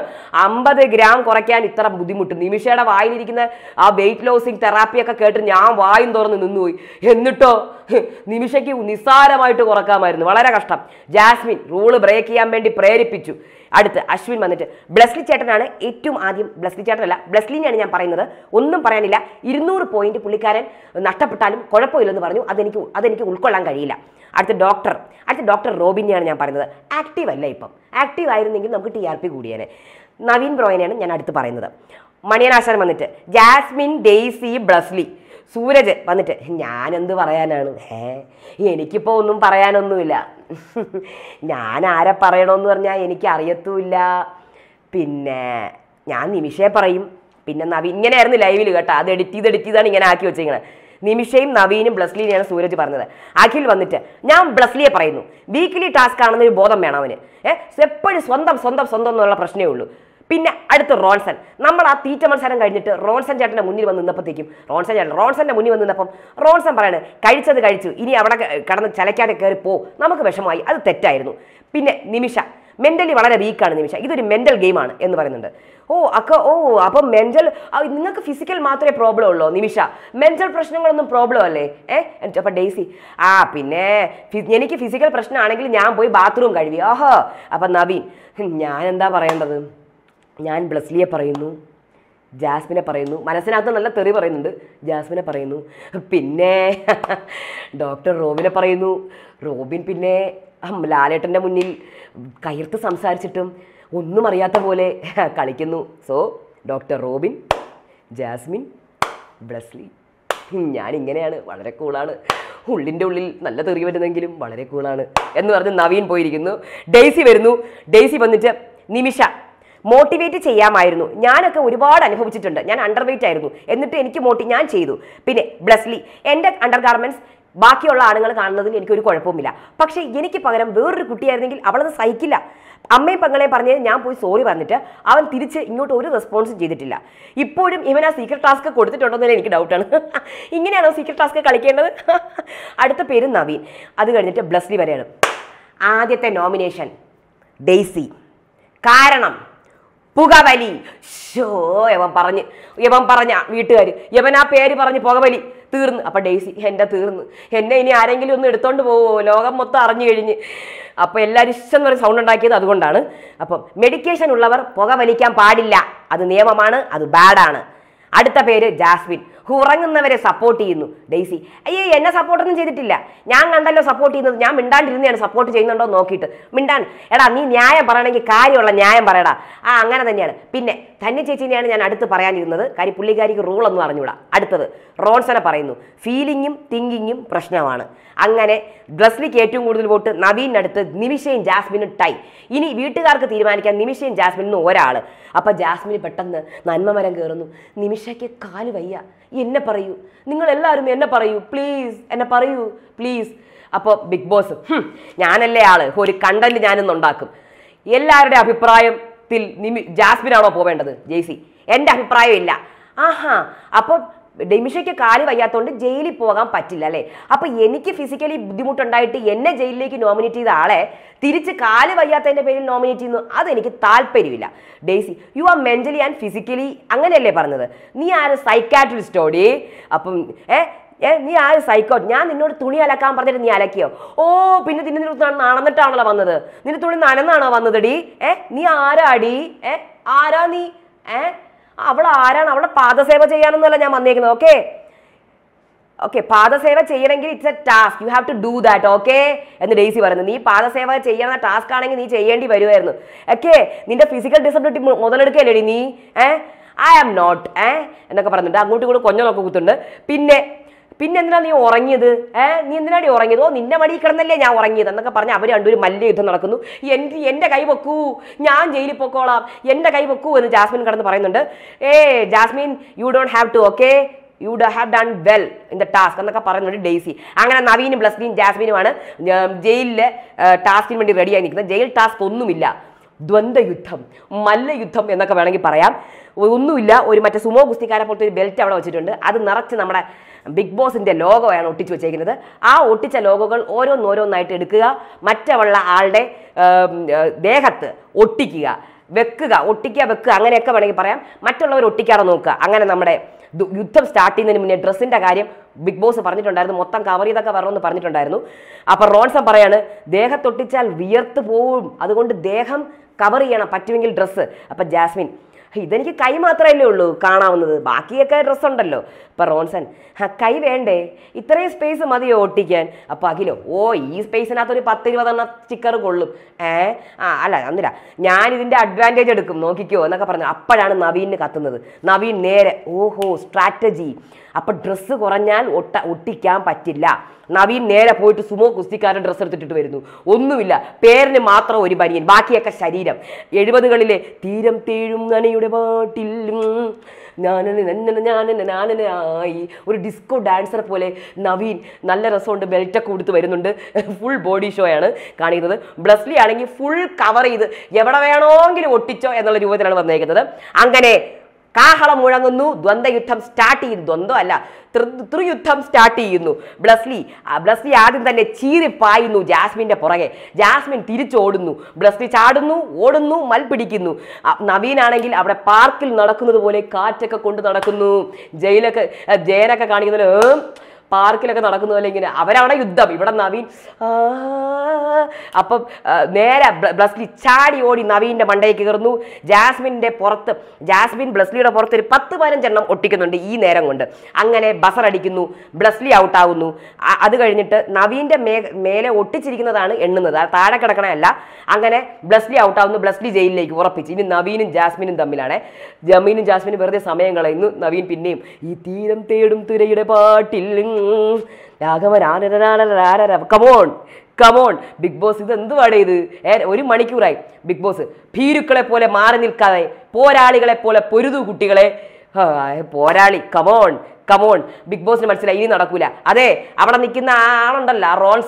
[SPEAKER 1] അമ്പത് ഗ്രാം കുറയ്ക്കാൻ ഇത്ര ബുദ്ധിമുട്ട് നിമിഷയുടെ വായിലിരിക്കുന്ന ആ വെയിറ്റ് ലോസിങ് തെറാപ്പിയൊക്കെ കേട്ട് ഞാൻ വായും തുറന്ന് നിന്നുപോയി എന്നിട്ടോ നിമിഷയ്ക്ക് നിസ്സാരമായിട്ട് കുറക്കാമായിരുന്നു വളരെ കഷ്ടം ജാസ്മിൻ റൂള് ബ്രേക്ക് ചെയ്യാൻ വേണ്ടി പ്രേരിപ്പിച്ചു അടുത്ത് അശ്വിൻ വന്നിട്ട് ബ്ലസ്ലി ചേട്ടനാണ് ഏറ്റവും ആദ്യം ബ്ലസ്ലി ചേട്ടനല്ല ബ്ലസ്ലിനെയാണ് ഞാൻ പറയുന്നത് ഒന്നും പറയാനില്ല ഇരുന്നൂറ് പോയിന്റ് പുള്ളിക്കാരൻ നഷ്ടപ്പെട്ടാലും കുഴപ്പമില്ലെന്ന് പറഞ്ഞു അതെനിക്ക് അതെനിക്ക് ഉൾക്കൊള്ളാൻ കഴിയില്ല അടുത്ത ഡോക്ടർ അടുത്ത ഡോക്ടർ റോബിനെയാണ് ഞാൻ പറയുന്നത് ആക്റ്റീവ് അല്ല ഇപ്പം ആക്റ്റീവ് ആയിരുന്നെങ്കിൽ നമുക്ക് ടി ആർ പി കൂടിയേനെ നവീൻ ബ്രോയനെയാണ് ഞാൻ അടുത്ത് പറയുന്നത് മണിയനാശാൻ വന്നിട്ട് ജാസ്മിൻ ഡെയ്സി ബ്ലസ്ലി സൂരജ് വന്നിട്ട് ഞാൻ എന്ത് പറയാനാണ് ഏ എനിക്കിപ്പോൾ ഒന്നും പറയാനൊന്നുമില്ല ഞാൻ ആരെ പറയണമെന്ന് പറഞ്ഞാൽ എനിക്ക് അറിയത്തുമില്ല പിന്നെ ഞാൻ നിമിഷയെ പറയും പിന്നെ നവീൻ ഇങ്ങനെയായിരുന്നു ലൈവിൽ കേട്ടോ അത് എഡിറ്റ് ചെയ്ത് എഡിറ്റ് ചെയ്താണ് ഇങ്ങനെ ആക്കി വെച്ചിരിക്കുന്നത് നിമിഷയും നവീനും ബ്ലസ്ലിനെയാണ് സൂരജ് പറഞ്ഞത് അഖിൽ വന്നിട്ട് ഞാൻ ബ്ലസ്ലിയെ പറയുന്നു വീക്കിലി ടാസ്ക് ആണെന്നൊരു ബോധം വേണം അവന് ഏഹ് എപ്പോഴും സ്വന്തം സ്വന്തം സ്വന്തം എന്നുള്ള പ്രശ്നമേ ഉള്ളൂ പിന്നെ അടുത്ത് റോൺസൺ നമ്മൾ ആ തീറ്റ മത്സരം കഴിഞ്ഞിട്ട് റോൺസൺ ചേട്ടൻ്റെ മുന്നിൽ വന്ന് നിന്നപ്പോഴത്തേക്കും റോൺസൺ ചേട്ടൻ റോൺസന്റെ മുന്നിൽ വന്ന് നിന്നപ്പം റോൺസൺ പറയാണ് കഴിച്ചത് കഴിച്ചു ഇനി അവിടെ ക- കടന്ന് ചലക്കാതെ കയറി പോ നമുക്ക് വിഷമമായി അത് തെറ്റായിരുന്നു പിന്നെ നിമിഷ മെന്റലി വളരെ വീക്കാണ് നിമിഷ ഇതൊരു മെന്റൽ ഗെയിമാണ് എന്ന് പറയുന്നുണ്ട് ഓ അക്ക ഓ അപ്പം മെന്റൽ നിങ്ങൾക്ക് ഫിസിക്കൽ മാത്രമേ പ്രോബ്ലം ഉള്ളൂ നിമിഷ മെന്റൽ പ്രശ്നങ്ങളൊന്നും പ്രോബ്ലം അല്ലേ ഏഹ് അപ്പൊ ഡെയ്സി ആ പിന്നെ ഫി- എനിക്ക് ഫിസിക്കൽ പ്രശ്നമാണെങ്കിൽ ഞാൻ പോയി ബാത്റൂം കഴുകി ആഹാ അപ്പൊ നവീൻ ഞാൻ എന്താ പറയേണ്ടത് ഞാൻ ബ്ലസ്ലിയെ പറയുന്നു ജാസ്മിനെ പറയുന്നു മനസ്സിനകത്ത് നല്ല തെറി പറയുന്നുണ്ട് ജാസ്മിനെ പറയുന്നു പിന്നെ ഡോക്ടർ റോബിനെ പറയുന്നു റോബിൻ പിന്നെ ഹം, ലാലേട്ടൻ്റെ മുന്നിൽ കയർത്ത് സംസാരിച്ചിട്ടും ഒന്നും അറിയാത്ത പോലെ കളിക്കുന്നു so doctor Robin Jasmine Blesslee ഞാൻ ഇങ്ങനെയാണ് വളരെ കൂളാണ് ഉള്ളിൻ്റെ ഉള്ളിൽ നല്ല തെറി വരുന്നെങ്കിലും വളരെ കൂളാണ് എന്ന് പറഞ്ഞ് നവീൻ പോയിരിക്കുന്നു ഡെയ്സി വരുന്നു ഡെയ്സി വന്നിട്ട് നിമിഷ മോട്ടിവേറ്റ് ചെയ്യാമായിരുന്നു ഞാനൊക്കെ ഒരുപാട് അനുഭവിച്ചിട്ടുണ്ട് ഞാൻ അണ്ടർ വെയിറ്റ് ആയിരുന്നു എന്നിട്ട് എനിക്ക് മോട്ടി ഞാൻ ചെയ്തു പിന്നെ ബ്ലസ്ലി എൻ്റെ അണ്ടർ ഗാർമെന്റ്സ് ബാക്കിയുള്ള ആണുങ്ങൾ കാണുന്നതിൽ എനിക്കൊരു കുഴപ്പവുമില്ല പക്ഷേ എനിക്ക് പകരം വേറൊരു കുട്ടിയായിരുന്നെങ്കിൽ അവളത് സഹിക്കില്ല അമ്മയും പെങ്ങളെയും പറഞ്ഞ് ഞാൻ പോയി സോറി പറഞ്ഞിട്ട് അവൻ തിരിച്ച് ഇങ്ങോട്ട് ഒരു റെസ്പോൺസും ചെയ്തിട്ടില്ല ഇപ്പോഴും ഇവൻ ആ സീക്രട്ട് ടാസ്ക് കൊടുത്തിട്ടുണ്ടോ എന്ന് എനിക്ക് ഡൗട്ടാണ് ഇങ്ങനെയാണോ സീക്രട്ട് ടാസ്ക് കളിക്കേണ്ടത് അടുത്ത പേര് നവീൻ അത് കഴിഞ്ഞിട്ട് ബ്ലസ്ലി വരെയാണ് ആദ്യത്തെ നോമിനേഷൻ ഡെയ്സി കാരണം പുകവലി ഷോ യവൻ പറഞ്ഞ് യവൻ പറഞ്ഞ വീട്ടുകാർ യവൻ ആ പേര് പറഞ്ഞ് പുകവലി തീർന്ന് അപ്പൊ ഡെയ്സി എന്റെ തീർന്ന് എന്നെ ഇനി ആരെങ്കിലും ഒന്ന് എടുത്തോണ്ട് പോവോ ലോകം മൊത്തം അറിഞ്ഞു കഴിഞ്ഞ് അപ്പൊ എല്ലാവരും ഇഷ്ടം വരെ സൗണ്ട് ഉണ്ടാക്കിയത് അതുകൊണ്ടാണ് അപ്പം മെഡിക്കേഷൻ ഉള്ളവർ പുക വലിക്കാൻ പാടില്ല അത് നിയമമാണ് അത് ബാഡാണ് അടുത്ത പേര് ജാസ്മിൻ ഉറങ്ങുന്നവരെ സപ്പോർട്ട് ചെയ്യുന്നു ഡെയ്സി അയ്യേ എന്നെ സപ്പോർട്ടൊന്നും ചെയ്തിട്ടില്ല ഞാൻ കണ്ടല്ലോ സപ്പോർട്ട് ചെയ്യുന്നത് ഞാൻ മിണ്ടാണ്ടിരുന്നതാണ് സപ്പോർട്ട് ചെയ്യുന്നുണ്ടോ എന്ന് നോക്കിയിട്ട് മിണ്ടാൻ എടാ നീ ന്യായം പറയണമെങ്കിൽ കാര്യമുള്ള ന്യായം പറയടാ ആ അങ്ങനെ തന്നെയാണ് പിന്നെ ധന്യ ചേച്ചിനെയാണ് ഞാൻ അടുത്ത് പറയാനിരുന്നത് കാര്യം പുള്ളിക്കാരിക്ക് റൂൾ ഒന്നും അറിഞ്ഞൂടാ അടുത്തത് റോൺസനെ പറയുന്നു ഫീലിങ്ങും തിങ്കിങ്ങും പ്രശ്നമാണ് അങ്ങനെ ഗ്ലസ്ലിക്ക് ഏറ്റവും കൂടുതൽ വോട്ട് നവീനടുത്ത് നിമിഷയും ജാസ്മിനും ടൈ ഇനി വീട്ടുകാർക്ക് തീരുമാനിക്കാൻ നിമിഷയും ജാസ്മിനും ഒരാൾ അപ്പൊ ജാസ്മിന് പെട്ടെന്ന് നന്മമരം കയറുന്നു നിമിഷയ്ക്ക് കാല് വയ്യ എന്നെ പറയൂ നിങ്ങൾ എല്ലാവരും എന്നെ പറയൂ പ്ലീസ് എന്നെ പറയൂ പ്ലീസ് അപ്പോൾ ബിഗ് ബോസ് "ഹും, ഞാനല്ലേ ആള് ഒരു കണ്ടന്റ് ഞാനിന്ന് ഉണ്ടാക്കും എല്ലാവരുടെ അഭിപ്രായത്തിൽ നിമി ജാസ്മിനാണോ പോവേണ്ടത് ജെയ്സി എൻ്റെ അഭിപ്രായം ഇല്ല ആഹാ അപ്പോൾ ഡെമിഷയ്ക്ക് കാല് വയ്യാത്തതുകൊണ്ട് ജയിലിൽ പോകാൻ പറ്റില്ല അല്ലേ അപ്പൊ എനിക്ക് ഫിസിക്കലി ബുദ്ധിമുട്ടുണ്ടായിട്ട് എന്നെ ജയിലിലേക്ക് നോമിനേറ്റ് ചെയ്ത ആളെ തിരിച്ച് കാല് വയ്യാത്തതിന്റെ പേരിൽ നോമിനേറ്റ് ചെയ്യുന്നു അതെനിക്ക് താല്പര്യമില്ല Daisy you are mentally and physically അങ്ങനെയല്ലേ പറഞ്ഞത് നീ ആര് സൈക്കാട്രിസ്റ്റോടി അപ്പം ഏ ഏ നീ ആര് സൈക്കോ ഞാൻ നിന്നോട് തുണി അലക്കാൻ പറഞ്ഞിട്ട് നീ അലക്കിയോ ഓ പിന്നെ നിന്നെ നിന്നെ നടന്നിട്ടാണല്ലോ വന്നത് നിന്റെ തുണി നനന്നാണോ വന്നത് ഡി ഏ നീ ആരാടി ഏ ആരാ നീ ഏ അവൾ ആരാണ് അവളെ പാദസേവ ചെയ്യാനൊന്നുമല്ല ഞാൻ വന്നേക്കുന്നത് ഓക്കെ ഓക്കെ പാദസേവ ചെയ്യണമെങ്കിൽ it's a task you have to do that okay എന്ന് ഡെയ്സി പറയുന്നു നീ പാദസേവ ചെയ്യുന്ന ടാസ്ക് ആണെങ്കിൽ നീ ചെയ്യേണ്ടി വരുമായിരുന്നു ഓക്കെ നിന്റെ ഫിസിക്കൽ ഡിസബിലിറ്റി മുതലെടുക്കല്ലേടി നീ ഏ ഐ ആം നോട്ട് ഏ എന്നൊക്കെ പറയുന്നുണ്ട് അങ്ങോട്ടും ഇങ്ങോട്ടും കൊഞ്ഞൊക്കെ കുത്തുണ്ട് പിന്നെ പിന്നെ എന്തിനാ നീ ഉറങ്ങിയത് ഏ നീ എന്തിനാടി ഉറങ്ങിയത് ഓ നിന്റെ മടി കിടന്നല്ലേ ഞാൻ ഉറങ്ങിയത് എന്നൊക്കെ പറഞ്ഞ് അവർ രണ്ടുപേരും മല്യ യുദ്ധം നടക്കുന്നു എനിക്ക് എൻ്റെ കൈ വെക്കൂ ഞാൻ ജയിലിൽ പൊക്കോളാം എൻ്റെ കൈ വെക്കൂ എന്ന് ജാസ്മിൻ കടന്ന് പറയുന്നുണ്ട് ഏ Jasmine you don't have to okay you ഡ have done well in the task എന്നൊക്കെ പറയുന്നുണ്ട് ഡെയ്സി അങ്ങനെ നവീനും ബ്ലസ്ലിയും ജാസ്മിനുമാണ് ജയിലിലെ ടാസ്കിന് വേണ്ടി റെഡിയായി നിൽക്കുന്നത് ജയിൽ ടാസ്ക് ഒന്നുമില്ല ദ്വന്ദ്വ യുദ്ധം മല്ലയുദ്ധം എന്നൊക്കെ വേണമെങ്കിൽ പറയാം ഒന്നുമില്ല ഒരു മറ്റേ സുമോ ഗുസ്തിക്കാരെ പോലത്തെ ഒരു ബെൽറ്റ് അവിടെ വെച്ചിട്ടുണ്ട് അത് നിറച്ച് നമ്മുടെ ബിഗ് ബോസിന്റെ ലോഗോയാണ് ഒട്ടിച്ചു വെച്ചേക്കുന്നത് ആ ഒട്ടിച്ച ലോഗോകൾ ഓരോന്നോരോന്നായിട്ട് എടുക്കുക മറ്റുള്ള ആളുടെ ഏം, ഏ, ദേഹത്ത് ഒട്ടിക്കുക വെക്കുക ഒട്ടിക്കുക വെക്കുക അങ്ങനെയൊക്കെ വേണമെങ്കിൽ പറയാം മറ്റുള്ളവർ ഒട്ടിക്കാതെ നോക്കുക അങ്ങനെ നമ്മുടെ ദു- യുദ്ധം സ്റ്റാർട്ട് ചെയ്യുന്നതിന് മുന്നേ ഡ്രസ്സിന്റെ കാര്യം ബിഗ് ബോസ് പറഞ്ഞിട്ടുണ്ടായിരുന്നു മൊത്തം കവർ ചെയ്തൊക്കെ വരണമെന്ന് പറഞ്ഞിട്ടുണ്ടായിരുന്നു അപ്പൊ റോൺസൺ പറയാണ് ദേഹത്തൊട്ടിച്ചാൽ വിയർത്ത് പോവും അതുകൊണ്ട് ദേഹം കവർ ചെയ്യണം പറ്റുമെങ്കിൽ ഡ്രസ്സ് അപ്പൊ ജാസ്മിൻ ഇതെനിക്ക് കൈ മാത്രമല്ലേ ഉള്ളൂ കാണാവുന്നത് ബാക്കിയൊക്കെ ഡ്രസ്സ് ഉണ്ടല്ലോ അപ്പൊ റോൺസൺ ആ കൈ വേണ്ടേ ഇത്രയും സ്പേസ് മതിയോ ഒട്ടിക്കാൻ അപ്പൊ അഖിലോ ഓ ഈ സ്പേസിനകത്ത് ഒരു പത്ത് ഇരുപതെണ്ണം സ്റ്റിക്കർ കൊള്ളും ഏ ആ അല്ല അന്നില്ല ഞാൻ ഇതിന്റെ അഡ്വാൻറ്റേജ് എടുക്കും നോക്കിക്കോ എന്നൊക്കെ പറഞ്ഞു അപ്പോഴാണ് നവീന് കത്തുന്നത് നവീൻ നേരെ ഓഹോ സ്ട്രാറ്റജി അപ്പൊ ഡ്രസ്സ് കുറഞ്ഞാൽ ഒട്ട ഒട്ടിക്കാൻ പറ്റില്ല നവീൻ നേരെ പോയിട്ട് സുമോ കുസ്തിക്കാരൻ ഡ്രസ്സ് എടുത്തിട്ട് വരുന്നു ഒന്നുമില്ല പേരിന് മാത്രം ഒരു ബനിയൻ ബാക്കിയൊക്കെ ശരീരം എഴുപതുകളിലെ തീരം തേഴും നനയുടെ പാട്ടിൽ ഉം, ഞാനന് നന്നന ഞാനന ഞാനന ആയി ഒരു ഡിസ്കോ ഡാൻസർ പോലെ നവീൻ നല്ല രസമുണ്ട് ബെൽറ്റൊക്കെ കൊടുത്ത് വരുന്നുണ്ട് ഫുൾ ബോഡി ഷോ ആണ് കാണിക്കുന്നത് ബ്ലസ്ലി ആണെങ്കിൽ ഫുൾ കവർ ചെയ്ത് എവിടെ വേണമെങ്കിലും ഒട്ടിച്ചോ എന്നുള്ള രൂപത്തിലാണ് വന്നേക്കുന്നത് അങ്ങനെ കാഹളം മുഴങ്ങുന്നു ദ്വന്ദ്വയുദ്ധം സ്റ്റാർട്ട് ചെയ്യുന്നു ദ്വന്ദ്വം അല്ല തൃ- ത്രിയുദ്ധം സ്റ്റാർട്ട് ചെയ്യുന്നു ബ്ലസ്ലി ആ ബ്ലസ്ലി ആദ്യം തന്നെ ചീറിപ്പായുന്നു ജാസ്മിന്റെ പുറകെ ജാസ്മിൻ തിരിച്ചോടുന്നു ബ്ലസ്ലി ചാടുന്നു ഓടുന്നു മൽപിടിക്കുന്നു ആ, നവീനാണെങ്കിൽ അവിടെ പാർക്കിൽ നടക്കുന്നത് പോലെ കാറ്റൊക്കെ കൊണ്ട് നടക്കുന്നു ജയിലൊക്കെ ആ, ജയനൊക്കെ കാണിക്കുന്നത് ഏം, പാർക്കിലൊക്കെ നടക്കുന്ന പോലെ ഇങ്ങനെ അവരവിടെ യുദ്ധം ഇവിടെ നവീൻ ആ, അപ്പം ആ, നേരെ ബ്ല- ബ്ലസ്ലി ചാടി ഓടി നവീന്റെ മണ്ടയ്ക്ക് കയറുന്നു ജാസ്മിന്റെ പുറത്ത് ജാസ്മിൻ ബ്ലസ്ലിയുടെ പുറത്ത് ഒരു പത്ത് പതിനഞ്ചെണ്ണം ഒട്ടിക്കുന്നുണ്ട് ഈ നേരം കൊണ്ട് അങ്ങനെ ബസർ അടിക്കുന്നു ബ്ലസ്ലി ഔട്ടാവുന്നു ആ- അത് കഴിഞ്ഞിട്ട് നവീന്റെ മേ മേലെ ഒട്ടിച്ചിരിക്കുന്നതാണ് എണ്ണുന്നത് ആ താഴെ കിടക്കണമല്ല അങ്ങനെ ബ്ലസ്ലി ഔട്ടാവുന്നു ബ്ലസ്ലി ജയിലിലേക്ക് ഉറപ്പിച്ച് ഇനി നവീനും ജാസ്മിനും തമ്മിലാണ് ജമീനും ജാസ്മിനും വെറുതെ സമയം കളയുന്നു നവീൻ പിന്നെയും ഈ തീരം തേടും തുരയുടെ പാട്ടിൽ രാഘവരാനരാനരാനര കമോൺ കമോൺ ബിഗ് ബോസ് ഇത് എന്തുവാടേ ഇത് ഏ, ഒരു മണിക്കൂറായി ബിഗ് ബോസ് ഭീരുക്കളെ പോലെ മാറി നിൽക്കാതെ പോരാളികളെ പോലെ പൊരുതു കുട്ടികളെ ആ, പോരാളി കമോൺ കമോൺ ബിഗ് ബോസിന് മനസ്സിലായി ഇനി നടക്കൂല അതെ അവിടെ നിൽക്കുന്ന ആ ആളുണ്ടല്ലോ ആ റോൺസൺ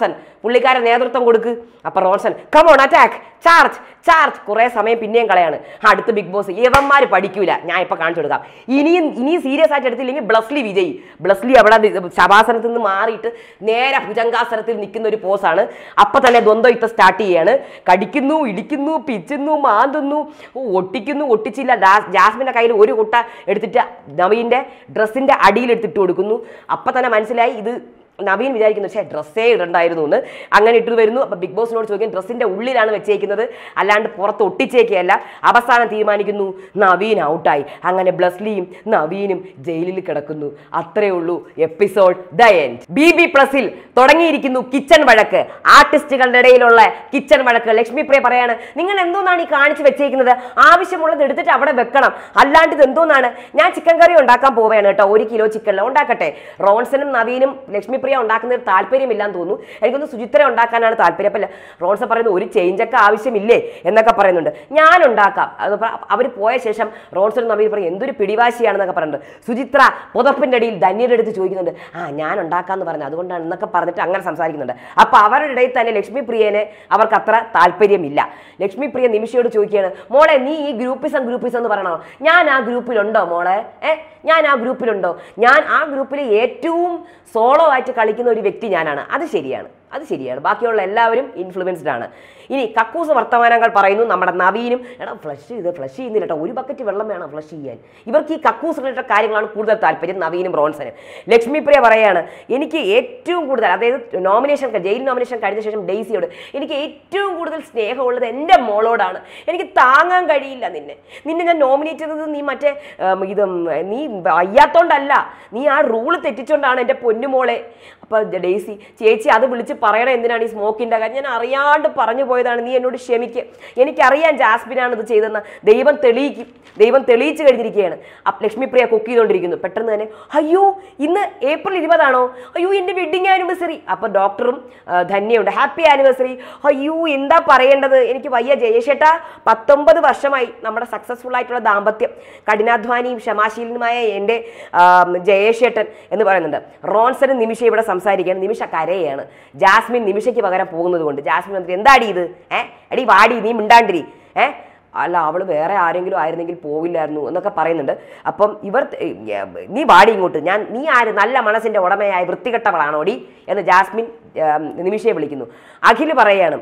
[SPEAKER 1] പുള്ളിക്കാരൻ നേതൃത്വം കൊടുക്ക് അപ്പൊ Ronson come on attack charge charge കുറെ സമയം പിന്നെയും കളയാണ് അടുത്ത ബിഗ് ബോസ് ഇവന്മാര് പഠിക്കൂല ഞാൻ ഇപ്പൊ കാണിച്ചു കൊടുക്കാം ഇനിയും ഇനിയും സീരിയസ് ആയിട്ട് എടുത്തില്ലെങ്കിൽ ബ്ലസ്ലി വിജയ് ബ്ലസ്ലി അവിടെ നി- ശവാസനത്തിൽ നിന്ന് മാറിയിട്ട് നേരെ ഭുജങ്കാസനത്തിൽ നിൽക്കുന്ന ഒരു പോസാണ് അപ്പൊ തന്നെ ദ്വന്ദ്വ യുദ്ധം സ്റ്റാർട്ട് ചെയ്യാണ് കടിക്കുന്നു ഇടിക്കുന്നു പിച്ചുന്നു മാന്തുന്നു ഒട്ടിക്കുന്നു ഒട്ടിച്ചില്ല ജാ- ജാസ്മിന്റെ കയ്യിൽ ഒരു കുട്ട എടുത്തിട്ട് നവീന്റെ ഡ്രസ്സിന്റെ അടിയിൽ എടുത്തിട്ട് കൊടുക്കുന്നു അപ്പൊ തന്നെ മനസ്സിലായി ഇത് നവീൻ വിചാരിക്കുന്നു പക്ഷേ ഡ്രസ്സേ ഇടണ്ടായിരുന്നു എന്ന് അങ്ങനെ ഇട്ട് വരുന്നു അപ്പൊ ബിഗ് ബോസിനോട് ചോദിക്കും ഡ്രസ്സിന്റെ ഉള്ളിലാണ് വെച്ചേക്കുന്നത് അല്ലാണ്ട് പുറത്ത് ഒട്ടിച്ചേക്കുകയല്ല അവസാനം തീരുമാനിക്കുന്നു നവീൻ ഔട്ടായി അങ്ങനെ ബ്ലസ്ലിയും നവീനും ജയിലിൽ കിടക്കുന്നു അത്രേ ഉള്ളൂ episode the end B B പ്ലസിൽ തുടങ്ങിയിരിക്കുന്നു കിച്ചൺ വഴക്ക് ആർട്ടിസ്റ്റുകളുടെ ഇടയിലുള്ള കിച്ചൺ വഴക്ക് ലക്ഷ്മി പ്രിയ പറയാണ് നിങ്ങൾ എന്തോന്നാണ് ഈ കാണിച്ചു വെച്ചേക്കുന്നത് ആവശ്യമുള്ളത് എടുത്തിട്ട് അവിടെ വെക്കണം അല്ലാണ്ട് ഇത് എന്തോന്നാണ് ഞാൻ ചിക്കൻ കറി ഉണ്ടാക്കാൻ പോവുകയാണ് കേട്ടോ ഒരു കിലോ ചിക്കനിൽ ഉണ്ടാക്കട്ടെ റോൺസനും നവീനും ലക്ഷ്മി പ്രിയ ഉണ്ടാക്കുന്നതിൽ താല്പര്യമില്ലാന്ന് തോന്നുന്നു എനിക്കൊന്ന് സുചിത്ര ഉണ്ടാക്കാനാണ് താല്പര്യം അപ്പം റോൺസൺ പറയുന്നത് ഒരു ചേഞ്ചൊക്കെ ആവശ്യമില്ലേ എന്നൊക്കെ പറയുന്നുണ്ട് ഞാൻ ഉണ്ടാക്കാം അവർ പോയ ശേഷം റോൺസൺ നവീൻ പറയും എന്തൊരു പിടിവാശിയാണെന്നൊക്കെ പറയുന്നുണ്ട് സുചിത്ര പുതപ്പിന്റെ അടിയിൽ ധന്യയുടെ അടുത്ത് ചോദിക്കുന്നുണ്ട് ആ ഞാൻ ഉണ്ടാക്കാന്ന് പറഞ്ഞു അതുകൊണ്ടാണ് എന്നൊക്കെ പറഞ്ഞിട്ട് അങ്ങനെ സംസാരിക്കുന്നുണ്ട് അപ്പൊ അവരുടെ ഇടയിൽ തന്നെ ലക്ഷ്മി പ്രിയനെ അവർക്ക് അത്ര താല്പര്യമില്ല ലക്ഷ്മി പ്രിയ നിമിഷയോട് ചോദിക്കുകയാണ് മോളെ നീ ഈ ഗ്രൂപ്പിസം ഗ്രൂപ്പിസം എന്ന് പറയണോ ഞാൻ ആ ഗ്രൂപ്പിലുണ്ടോ മോളെ ഏ ഞാൻ ആ ഗ്രൂപ്പിലുണ്ടോ ഞാൻ ആ ഗ്രൂപ്പിൽ ഏറ്റവും സോളോ ആയിട്ട് കളിക്കുന്ന ഒരു വ്യക്തി ഞാനാണ് അത് ശരിയാണ് അത് ശരിയാണ് ബാക്കിയുള്ള എല്ലാവരും ഇൻഫ്ലുവൻസ്ഡ് ആണ് ഇനി കക്കൂസ് വർത്തമാനങ്ങൾ പറയുന്നു നമ്മുടെ നവീനും എടാ ഫ്ലഷ് ചെയ്ത് ഫ്ലഷ് ചെയ്യുന്നില്ല കേട്ടോ ഒരു ബക്കറ്റ് വെള്ളം വേണം ഫ്ലഷ് ചെയ്യാൻ ഇവർക്ക് ഈ കക്കൂസ് റിലേറ്റഡ് കാര്യങ്ങളാണ് കൂടുതൽ താല്പര്യം നവീനും റോൺസനും ലക്ഷ്മി പ്രിയ പറയാണ് എനിക്ക് ഏറ്റവും കൂടുതൽ അതായത് നോമിനേഷൻ ജയിൽ നോമിനേഷൻ കഴിഞ്ഞ ശേഷം ഡെയ്സിയോട് എനിക്ക് ഏറ്റവും കൂടുതൽ സ്നേഹമുള്ളത് എൻ്റെ മോളോടാണ് എനിക്ക് താങ്ങാൻ കഴിയില്ല നിന്നെ നിന്നെ ഞാൻ നോമിനേറ്റ് ചെയ്തത് നീ മറ്റേ ഉം, ഇത് ഉം, നീ വയ്യാത്തോണ്ടല്ല നീ ആ റൂള് തെറ്റിച്ചോണ്ടാണ് എൻ്റെ പൊന്നുമോളെ അപ്പൊ ഡെയ്സി ചേച്ചി അത് വിളിച്ച് പറയണേ എന്തിനാണ് ഈ സ്മോക്കിൻ്റെ കാര്യം ഞാൻ അറിയാണ്ട് പറഞ്ഞു പോയതാണ് നീ എന്നോട് ക്ഷമിക്ക് എനിക്കറിയാം ജാസ്മിനാണ് ഇത് ചെയ്തെന്ന് ദൈവം തെളിയിക്കും ദൈവം തെളിയിച്ചു കഴിഞ്ഞിരിക്കുകയാണ് അപ്പൊ ലക്ഷ്മിപ്രിയ കുക്ക് ചെയ്തുകൊണ്ടിരിക്കുന്നു പെട്ടെന്ന് തന്നെ അയ്യോ ഇന്ന് ഏപ്രിൽ ഇരുപതാണോ അയ്യോ എൻ്റെ വെഡിങ് ആനിവേഴ്സറി അപ്പൊ ഡോക്ടറും ആ, ധന്യയുണ്ട് ഹാപ്പി ആനിവേഴ്സറി അയ്യോ എന്താ പറയേണ്ടത് എനിക്ക് വയ്യ ജയേഷേട്ട പത്തൊമ്പത് വർഷമായി നമ്മുടെ സക്സസ്ഫുൾ ആയിട്ടുള്ള ദാമ്പത്യം കഠിനാധ്വാനിയും ക്ഷമാശീലനുമായ എൻ്റെ ആം, ജയേഷേട്ടൻ എന്ന് പറയുന്നുണ്ട് റോൺസനും നിമിഷ ഇവിടെ സംസാരിക്കുകയാണ് നിമിഷ കരയാണ് ജാസ്മിൻ നിമിഷയ്ക്ക് പകരം പോകുന്നത് കൊണ്ട് ജാസ്മിൻ വന്നിട്ട് എന്താടി ഇത് ഏ എടി വാടി നീ മിണ്ടാണ്ടിരി ഏ അല്ല അവള് വേറെ ആരെങ്കിലും ആയിരുന്നെങ്കിൽ പോവില്ലായിരുന്നു എന്നൊക്കെ പറയുന്നുണ്ട് അപ്പം ഇവർ ഏ, നീ വാടി ഇങ്ങോട്ട് ഞാൻ നീ ആര് നല്ല മനസ്സിന്റെ ഉടമയായ വൃത്തികെട്ടവളാണോടി എന്ന് ജാസ്മിൻ ഏ, നിമിഷയെ വിളിക്കുന്നു അഖില് പറയാണ്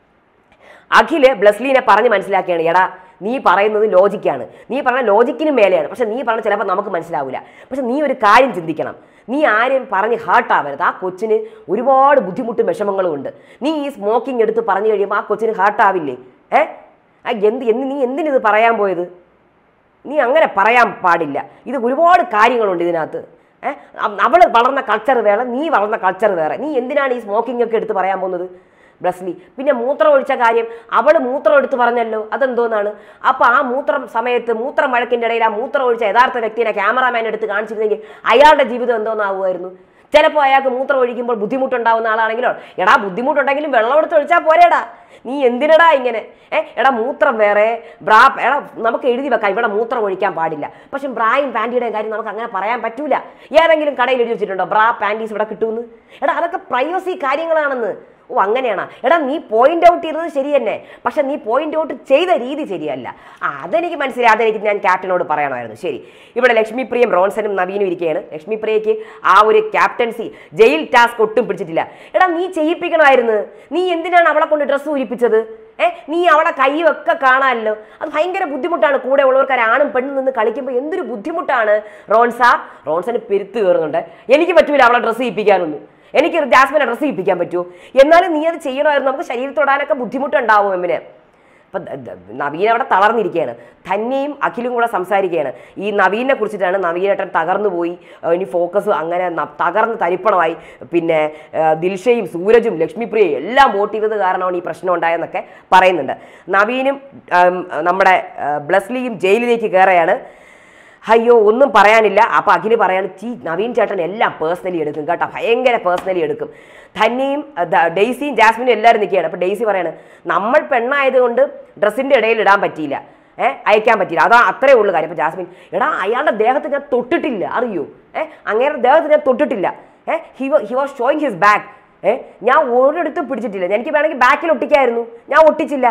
[SPEAKER 1] അഖില് ബ്ലസ്ലീനെ പറഞ്ഞ് മനസ്സിലാക്കിയാണ് എടാ നീ പറയുന്നത് ലോജിക്കാണ് നീ പറഞ്ഞ ലോജിക്കിനും മേലെയാണ് പക്ഷെ നീ പറഞ്ഞ ചിലപ്പോൾ നമുക്ക് മനസ്സിലാവില്ല പക്ഷെ നീ ഒരു കാര്യം ചിന്തിക്കണം നീ ആരെയും പറഞ്ഞ് ഹാർട്ടാവരുത് ആ കൊച്ചിന് ഒരുപാട് ബുദ്ധിമുട്ടും വിഷമങ്ങളും ഉണ്ട് നീ ഈ സ്മോക്കിംഗ് എടുത്ത് പറഞ്ഞു കഴിയുമ്പോൾ ആ കൊച്ചിന് ഹാർട്ടാവില്ലേ ഏ ആ എന്ത് എന്ത് നീ എന്തിനിത് പറയാൻ പോയത് നീ അങ്ങനെ പറയാൻ പാടില്ല ഇത് ഒരുപാട് കാര്യങ്ങളുണ്ട് ഇതിനകത്ത് ഏഹ് അവൾ വളർന്ന കൾച്ചർ വേറെ നീ വളർന്ന കൾച്ചർ വേറെ നീ എന്തിനാണ് ഈ സ്മോക്കിംഗ് ഒക്കെ എടുത്ത് പറയാൻ പോകുന്നത് ബ്ലസ്ലി പിന്നെ മൂത്രം ഒഴിച്ച കാര്യം അവൾ മൂത്രം എടുത്ത് പറഞ്ഞല്ലോ അതെന്തോന്നാണ് അപ്പൊ ആ മൂത്രം സമയത്ത് മൂത്രം വഴക്കിന്റെ ഇടയിൽ ആ മൂത്രം ഒഴിച്ച യഥാർത്ഥ വ്യക്തിനെ ക്യാമറാമാൻ എടുത്ത് കാണിച്ചിരുന്നെങ്കിൽ അയാളുടെ ജീവിതം എന്തോന്നാവുമായിരുന്നു ചിലപ്പോൾ അയാൾക്ക് മൂത്രം ഒഴിക്കുമ്പോൾ ബുദ്ധിമുട്ടുണ്ടാവുന്ന ആളാണെങ്കിലോ എടാ ബുദ്ധിമുട്ടുണ്ടെങ്കിലും വെള്ളം എടുത്ത് ഒഴിച്ചാൽ പോരേടാ നീ എന്തിനടാ ഇങ്ങനെ ഏ എടാ മൂത്രം വേറെ ബ്രാ എടാ നമുക്ക് എഴുതി വെക്കാം ഇവിടെ മൂത്രം ഒഴിക്കാൻ പാടില്ല പക്ഷെ ബ്രായും പാൻറ്റിയുടെയും കാര്യം നമുക്ക് അങ്ങനെ പറയാൻ പറ്റൂല ഏതെങ്കിലും കടയിൽ എഴുതി വെച്ചിട്ടുണ്ടോ ബ്രാ പാൻറ്റീസ് ഇവിടെ കിട്ടുമെന്ന് എടാ അതൊക്കെ പ്രൈവസി കാര്യങ്ങളാണെന്ന് ഓ അങ്ങനെയാണോ എടാ നീ പോയിന്റ് ഔട്ട് ചെയ്തത് ശരി തന്നെ പക്ഷെ നീ പോയിന്റ് ഔട്ട് ചെയ്ത രീതി ശരിയല്ല ആ അതെനിക്ക് മനസ്സിലായി അതെനിക്ക് ഞാൻ ക്യാപ്റ്റനോട് പറയണമായിരുന്നു ശരി ഇവിടെ ലക്ഷ്മിപ്രിയം റോൺസനും നവീനും ഇരിക്കുകയാണ് ലക്ഷ്മിപ്രിയയ്ക്ക് ആ ഒരു ക്യാപ്റ്റൻസി ജയിൽ ടാസ്ക് ഒട്ടും പിടിച്ചിട്ടില്ല എടാ നീ ചെയ്യിപ്പിക്കണമായിരുന്നു നീ എന്തിനാണ് അവളെ കൊണ്ട് ഡ്രസ്സ് ഊരിപ്പിച്ചത് ഏ നീ അവളെ കൈയൊക്കെ കാണാമല്ലോ അത് ഭയങ്കര ബുദ്ധിമുട്ടാണ് കൂടെ ഉള്ളവർക്ക് ഒരു ആണും പെണ്ണും നിന്ന് കളിക്കുമ്പോൾ എന്തൊരു ബുദ്ധിമുട്ടാണ് റോൺസ റോൺസന് പെരുത്ത് കയറുന്നുണ്ട് എനിക്ക് പറ്റൂല അവളെ ഡ്രസ്സ് ചെയ്യിപ്പിക്കാനൊന്നും എനിക്ക് ജാസ്മിനെ ഡ്രസ്സ് ചെയ്യിപ്പിക്കാൻ പറ്റുമോ എന്നാലും നീ അത് ചെയ്യണമായിരുന്നു നമുക്ക് ശരീരം തൊടാനൊക്കെ ബുദ്ധിമുട്ടുണ്ടാവും എമ്മിന് അപ്പൊ ദ- ദ- നവീൻ അവിടെ തളർന്നിരിക്കുകയാണ് തന്നെയും അഖിലും കൂടെ സംസാരിക്കുകയാണ് ഈ നവീനെ കുറിച്ചിട്ടാണ് നവീനേട്ടൻ തകർന്നു പോയി ഏഹ് ഇനി ഫോക്കസ് അങ്ങനെ ന- തകർന്ന് തരിപ്പണമായി പിന്നെ ഏഹ് ദിൽഷയും സൂരജും ലക്ഷ്മിപ്രിയയും എല്ലാം വോട്ട് ചെയ്തത് കാരണമാണ് ഈ പ്രശ്നം ഉണ്ടായെന്നൊക്കെ പറയുന്നുണ്ട് നവീനും ഉം, നമ്മുടെ ഏഹ് ബ്ലസ്ലിയും ജയിലിലേക്ക് കയറുകയാണ് അയ്യോ ഒന്നും പറയാനില്ല അപ്പൊ അഖില് പറയാണ് ചീ നവീൻ ചേട്ടൻ എല്ലാം പേഴ്സണലി എടുക്കും കേട്ടോ ഭയങ്കര പേഴ്സണലി എടുക്കും ധന്യയും ദ- ഡെയ്സിയും ജാസ്മിനും എല്ലാവരും നിൽക്കുകയാണ് അപ്പൊ ഡെയ്സി പറയാണ് നമ്മൾ പെണ്ണായതുകൊണ്ട് ഡ്രസ്സിന്റെ ഇടയിൽ ഇടാൻ പറ്റിയില്ല ഏഹ് അയക്കാൻ പറ്റിയില്ല അതാ അത്രേ ഉള്ളൂ കാര്യം അപ്പൊ ജാസ്മിൻ എടാ അയാളുടെ ദേഹത്ത് ഞാൻ തൊട്ടിട്ടില്ല അറിയോ ഏഹ് അങ്ങേരുടെ ദേഹത്ത് ഞാൻ തൊട്ടിട്ടില്ല ഏഹ് he he was showing his back ഏ ഞാൻ ഒരിടത്തും പിടിച്ചിട്ടില്ല എനിക്ക് വേണമെങ്കിൽ ബാക്കിൽ ഒട്ടിക്കായിരുന്നു ഞാൻ ഒട്ടിച്ചില്ല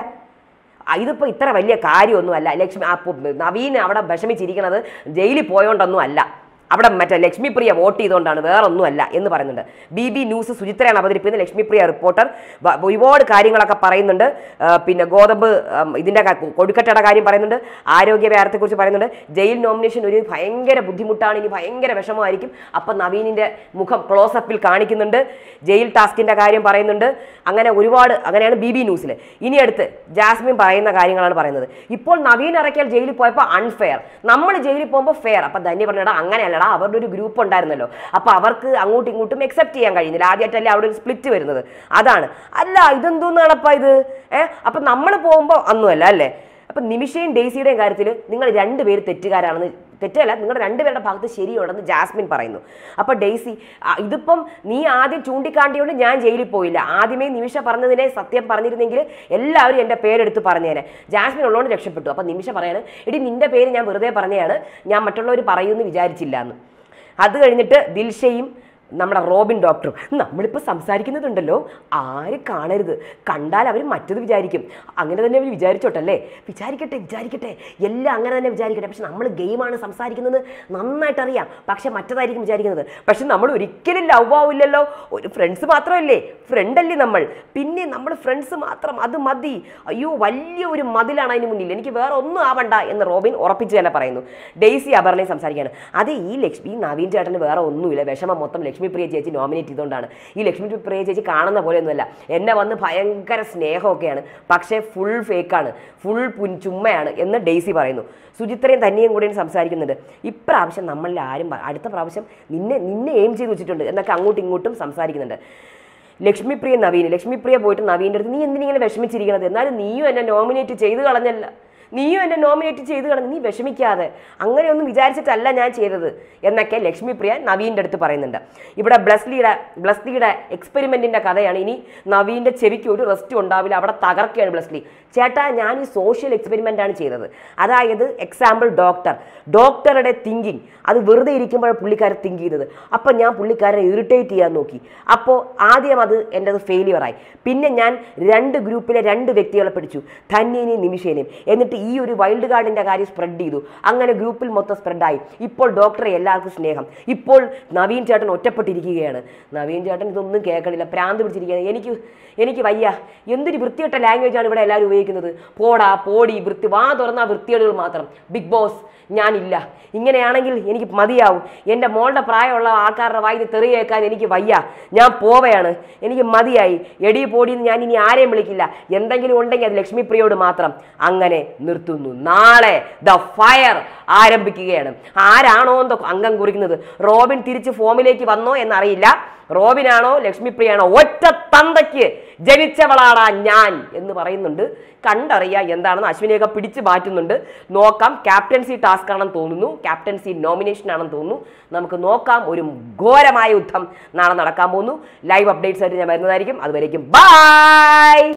[SPEAKER 1] ആ, ഇതിപ്പോ ഇത്ര വലിയ കാര്യമൊന്നുമല്ല ലക്ഷ്മി ആ പു- നവീൻ അവിടെ വിഷമിച്ചിരിക്കുന്നത് ജയിലിൽ പോയോണ്ടൊന്നും അല്ല അവിടെ മറ്റേ ലക്ഷ്മി പ്രിയ വോട്ട് ചെയ്തുകൊണ്ടാണ് വേറൊന്നുമല്ല എന്ന് പറയുന്നുണ്ട് ബി ബി ന്യൂസ് സുചിത്രയാണ് അവതരിപ്പിക്കുന്നത് ലക്ഷ്മി പ്രിയ റിപ്പോർട്ടർ വ- ഒരുപാട് കാര്യങ്ങളൊക്കെ പറയുന്നുണ്ട് ആ, പിന്നെ ഗോതമ്പ് ഉം, ഇതിന്റെ ക- കൊടുക്കട്ടയുടെ കാര്യം പറയുന്നുണ്ട് ആരോഗ്യ വ്യാരത്തെക്കുറിച്ച് പറയുന്നുണ്ട് ജയിൽ നോമിനേഷൻ ഒരു ഭയങ്കര ബുദ്ധിമുട്ടാണ് ഇനി ഭയങ്കര വിഷമമായിരിക്കും അപ്പം നവീനിന്റെ മുഖം ക്ലോസപ്പിൽ കാണിക്കുന്നുണ്ട് ജയിൽ ടാസ്കിന്റെ കാര്യം പറയുന്നുണ്ട് അങ്ങനെ ഒരുപാട് അങ്ങനെയാണ് ബി ബി ന്യൂസിൽ ഇനി അടുത്ത് ജാസ്മിൻ പറയുന്ന കാര്യങ്ങളാണ് പറയുന്നത് ഇപ്പോൾ നവീൻ ഇറക്കിയാൽ ജയിലിൽ പോയപ്പോൾ അൺഫെയർ നമ്മൾ ജയിലിൽ പോകുമ്പോൾ ഫെയർ അപ്പം ധന്യ പറഞ്ഞടാ അങ്ങനെയല്ലടാ അവരുടെ ഒരു ഗ്രൂപ്പ് ഉണ്ടായിരുന്നല്ലോ അപ്പോൾ അവർക്ക് അങ്ങോട്ടും ഇങ്ങോട്ടും അക്സെപ്റ്റ് ചെയ്യാൻ കഴിയുന്നില്ല ആദ്യമായിട്ടല്ലേ അവിടെ ഒരു സ്പ്ലിറ്റ് വരുന്നത് അതാണ് അല്ല ഇതെന്തോന്നാണപ്പാ ഇത് ഏഹ് അപ്പം നമ്മൾ പോകുമ്പോൾ ഒന്നുമല്ല അല്ലേ അപ്പം നിമിഷയും ഡെയ്സിയുടെയും കാര്യത്തിൽ നിങ്ങൾ രണ്ടുപേര് തെറ്റുകാരാണെന്ന് തെറ്റല്ല നിങ്ങളുടെ രണ്ടുപേരുടെ ഭാഗത്ത് ശരിയുണ്ടെന്ന് ജാസ്മിൻ പറയുന്നു അപ്പോൾ ഡെയ്സി ആ, ഇതിപ്പം നീ ആദ്യം ചൂണ്ടിക്കാണ്ടിയോണ്ട് ഞാൻ ജയിലിൽ പോയില്ല ആദ്യമേ നിമിഷ പറഞ്ഞതിനെ സത്യം പറഞ്ഞിരുന്നെങ്കിൽ എല്ലാവരും എൻ്റെ പേരെടുത്ത് പറഞ്ഞേനെ ജാസ്മിൻ ഉള്ളതുകൊണ്ട് രക്ഷപ്പെട്ടു അപ്പം നിമിഷ പറയാണ് എടി നിന്റെ പേര് ഞാൻ വെറുതെ പറഞ്ഞതാണ് ഞാൻ മറ്റുള്ളവർ പറയുമെന്ന് വിചാരിച്ചില്ല എന്ന് അത് കഴിഞ്ഞിട്ട് ദിൽഷയും നമ്മുടെ റോബിൻ ഡോക്ടറും നമ്മളിപ്പോൾ സംസാരിക്കുന്നതുണ്ടല്ലോ ആരും കാണരുത് കണ്ടാൽ അവർ മറ്റത് വിചാരിക്കും അങ്ങനെ തന്നെ അവർ വിചാരിച്ചോട്ടല്ലേ വിചാരിക്കട്ടെ വിചാരിക്കട്ടെ എല്ലാം അങ്ങനെ തന്നെ വിചാരിക്കട്ടെ പക്ഷെ നമ്മൾ ഗെയിമാണ് സംസാരിക്കുന്നത് നന്നായിട്ട് അറിയാം പക്ഷെ മറ്റതായിരിക്കും വിചാരിക്കുന്നത് പക്ഷെ നമ്മൾ ഒരിക്കലും ലവ് ആവില്ലല്ലോ ഒരു ഫ്രണ്ട്സ് മാത്രമല്ലേ ഫ്രണ്ട് അല്ലേ നമ്മൾ പിന്നെ നമ്മൾ ഫ്രണ്ട്സ് മാത്രം അത് മതി അയ്യോ വലിയ ഒരു മതിലാണ് അതിന് മുന്നിൽ എനിക്ക് വേറെ ഒന്നും ആവണ്ട എന്ന് റോബിൻ ഉറപ്പിച്ച് തന്നെ പറയുന്നു ഡെയ്സി അപർണയും സംസാരിക്കുകയാണ് അത് ഈ ലക്ഷ്മി ഈ നവീൻ ചേട്ടന് വേറെ ഒന്നുമില്ല വിഷമം മൊത്തം ലക്ഷ്മി പ്രിയ ചേച്ചി നോമിനേറ്റ് ചെയ്തുകൊണ്ടാണ് ഈ ലക്ഷ്മി പ്രിയ ചേച്ചി കാണുന്ന പോലെയൊന്നുമല്ല എന്നെ വന്ന് ഭയങ്കര സ്നേഹമൊക്കെയാണ് പക്ഷേ ഫുൾ ഫേക്കാണ് ഫുൾ പുൻ ചുമ്മയാണ് എന്ന് ഡെയ്സി പറയുന്നു സുചിത്രയും തന്നെയും കൂടെ സംസാരിക്കുന്നുണ്ട് ഇപ്രാവശ്യം നമ്മളിൽ ആരും പ- അടുത്ത പ്രാവശ്യം നിന്നെ നിന്നെ എയിം ചെയ്ത് വെച്ചിട്ടുണ്ട് എന്നൊക്കെ അങ്ങോട്ടും ഇങ്ങോട്ടും സംസാരിക്കുന്നുണ്ട് ലക്ഷ്മിപ്രിയ നവീൻ ലക്ഷ്മിപ്രിയ പോയിട്ട് നവീൻ്റെ അടുത്ത് നീ എന്തിനിങ്ങനെ വിഷമിച്ചിരിക്കണത് എന്നാലും നീയും എന്നെ നോമിനേറ്റ് ചെയ്ത് കളഞ്ഞല്ല നീയും എന്നെ നോമിനേറ്റ് ചെയ്ത് കളഞ്ഞു നീ വിഷമിക്കാതെ അങ്ങനെയൊന്നും വിചാരിച്ചിട്ടല്ല ഞാൻ ചെയ്തത് എന്നൊക്കെ ലക്ഷ്മിപ്രിയ നവീൻ്റെ അടുത്ത് പറയുന്നുണ്ട് ഇവിടെ ബ്ലസ്ലിയുടെ ബ്ലസ്ലിയുടെ എക്സ്പെരിമെൻറ്റിൻ്റെ കഥയാണ് ഇനി നവീൻ്റെ ചെവിക്ക് ഒരു റെസ്റ്റ് ഉണ്ടാവില്ല അവിടെ തകർക്കുകയാണ് ബ്ലസ്ലി ചേട്ടാ ഞാൻ ഈ സോഷ്യൽ എക്സ്പെരിമെൻ്റ് ആണ് ചെയ്തത് അതായത് എക്സാമ്പിൾ ഡോക്ടർ ഡോക്ടറുടെ തിങ്കിങ് അത് വെറുതെ ഇരിക്കുമ്പോൾ പുള്ളിക്കാരൻ തിങ്ക് ചെയ്തത് അപ്പം ഞാൻ പുള്ളിക്കാരനെ ഇറിറ്റേറ്റ് ചെയ്യാൻ നോക്കി അപ്പോൾ ആദ്യം അത് എൻ്റെ അത് ഫെയിലിയറായി പിന്നെ ഞാൻ രണ്ട് ഗ്രൂപ്പിലെ രണ്ട് വ്യക്തികളെ പിടിച്ചു ധന്യനെയും നിമിഷേനെയും എന്നിട്ട് ഈ ഒരു വൈൽഡ് കാർഡിൻ്റെ കാര്യം സ്പ്രെഡ് ചെയ്തു അങ്ങനെ ഗ്രൂപ്പിൽ മൊത്തം സ്പ്രെഡായി ഇപ്പോൾ ഡോക്ടറെ എല്ലാവർക്കും സ്നേഹം ഇപ്പോൾ നവീൻ ചേട്ടൻ ഒറ്റപ്പെട്ടിരിക്കുകയാണ് നവീൻ ചേട്ടൻ ഇതൊന്നും കേൾക്കണില്ല പ്രാന്ത് പിടിച്ചിരിക്കുകയാണ് എനിക്ക് എനിക്ക് വയ്യ എന്തൊരു വൃത്തികെട്ട ലാംഗ്വേജാണ് ഇവിടെ എല്ലാവരും ഉപയോഗിക്കുന്നത് പോടാ പോടി വൃത്തി വാ തുറന്ന വൃത്തികേടുകൾ മാത്രം ബിഗ് ബോസ് ഞാനില്ല ഇങ്ങനെയാണെങ്കിൽ എനിക്ക് മതിയാവും എൻ്റെ മോളുടെ പ്രായമുള്ള ആൾക്കാരുടെ വായിൽ തെറി കേൾക്കാൻ എനിക്ക് വയ്യ ഞാൻ പോവയാണ് എനിക്ക് മതിയായി എടി പോടിന്ന് ഞാൻ ഇനി ആരെയും വിളിക്കില്ല എന്തെങ്കിലും ഉണ്ടെങ്കിൽ അത് ലക്ഷ്മി പ്രിയോട് മാത്രം അങ്ങനെ നിർത്തുന്നു നാളെ ദ ഫയർ ആരംഭിക്കുകയാണ് ആരാണോ എന്തോ അംഗം കുറിക്കുന്നത് റോബിൻ തിരിച്ച് ഫോമിലേക്ക് വന്നോ എന്നറിയില്ല റോബിനാണോ ലക്ഷ്മിപ്രിയാണോ ഒറ്റ തന്തയ്ക്ക് ജനിച്ചവളാടാ ഞാൻ എന്ന് പറയുന്നുണ്ട് കണ്ടറിയാം എന്താണെന്ന് അശ്വിനെയൊക്കെ പിടിച്ചു മാറ്റുന്നുണ്ട് നോക്കാം ക്യാപ്റ്റൻസി ടാസ്ക് ആണെന്ന് തോന്നുന്നു ക്യാപ്റ്റൻസി നോമിനേഷൻ ആണെന്ന് തോന്നുന്നു നമുക്ക് നോക്കാം ഒരു ഘോരമായ യുദ്ധം നാളെ നടക്കാൻ പോകുന്നു ലൈവ് അപ്ഡേറ്റ്സ് ആയിട്ട് ഞാൻ വരുന്നതായിരിക്കും അതുവരേക്കും ബൈ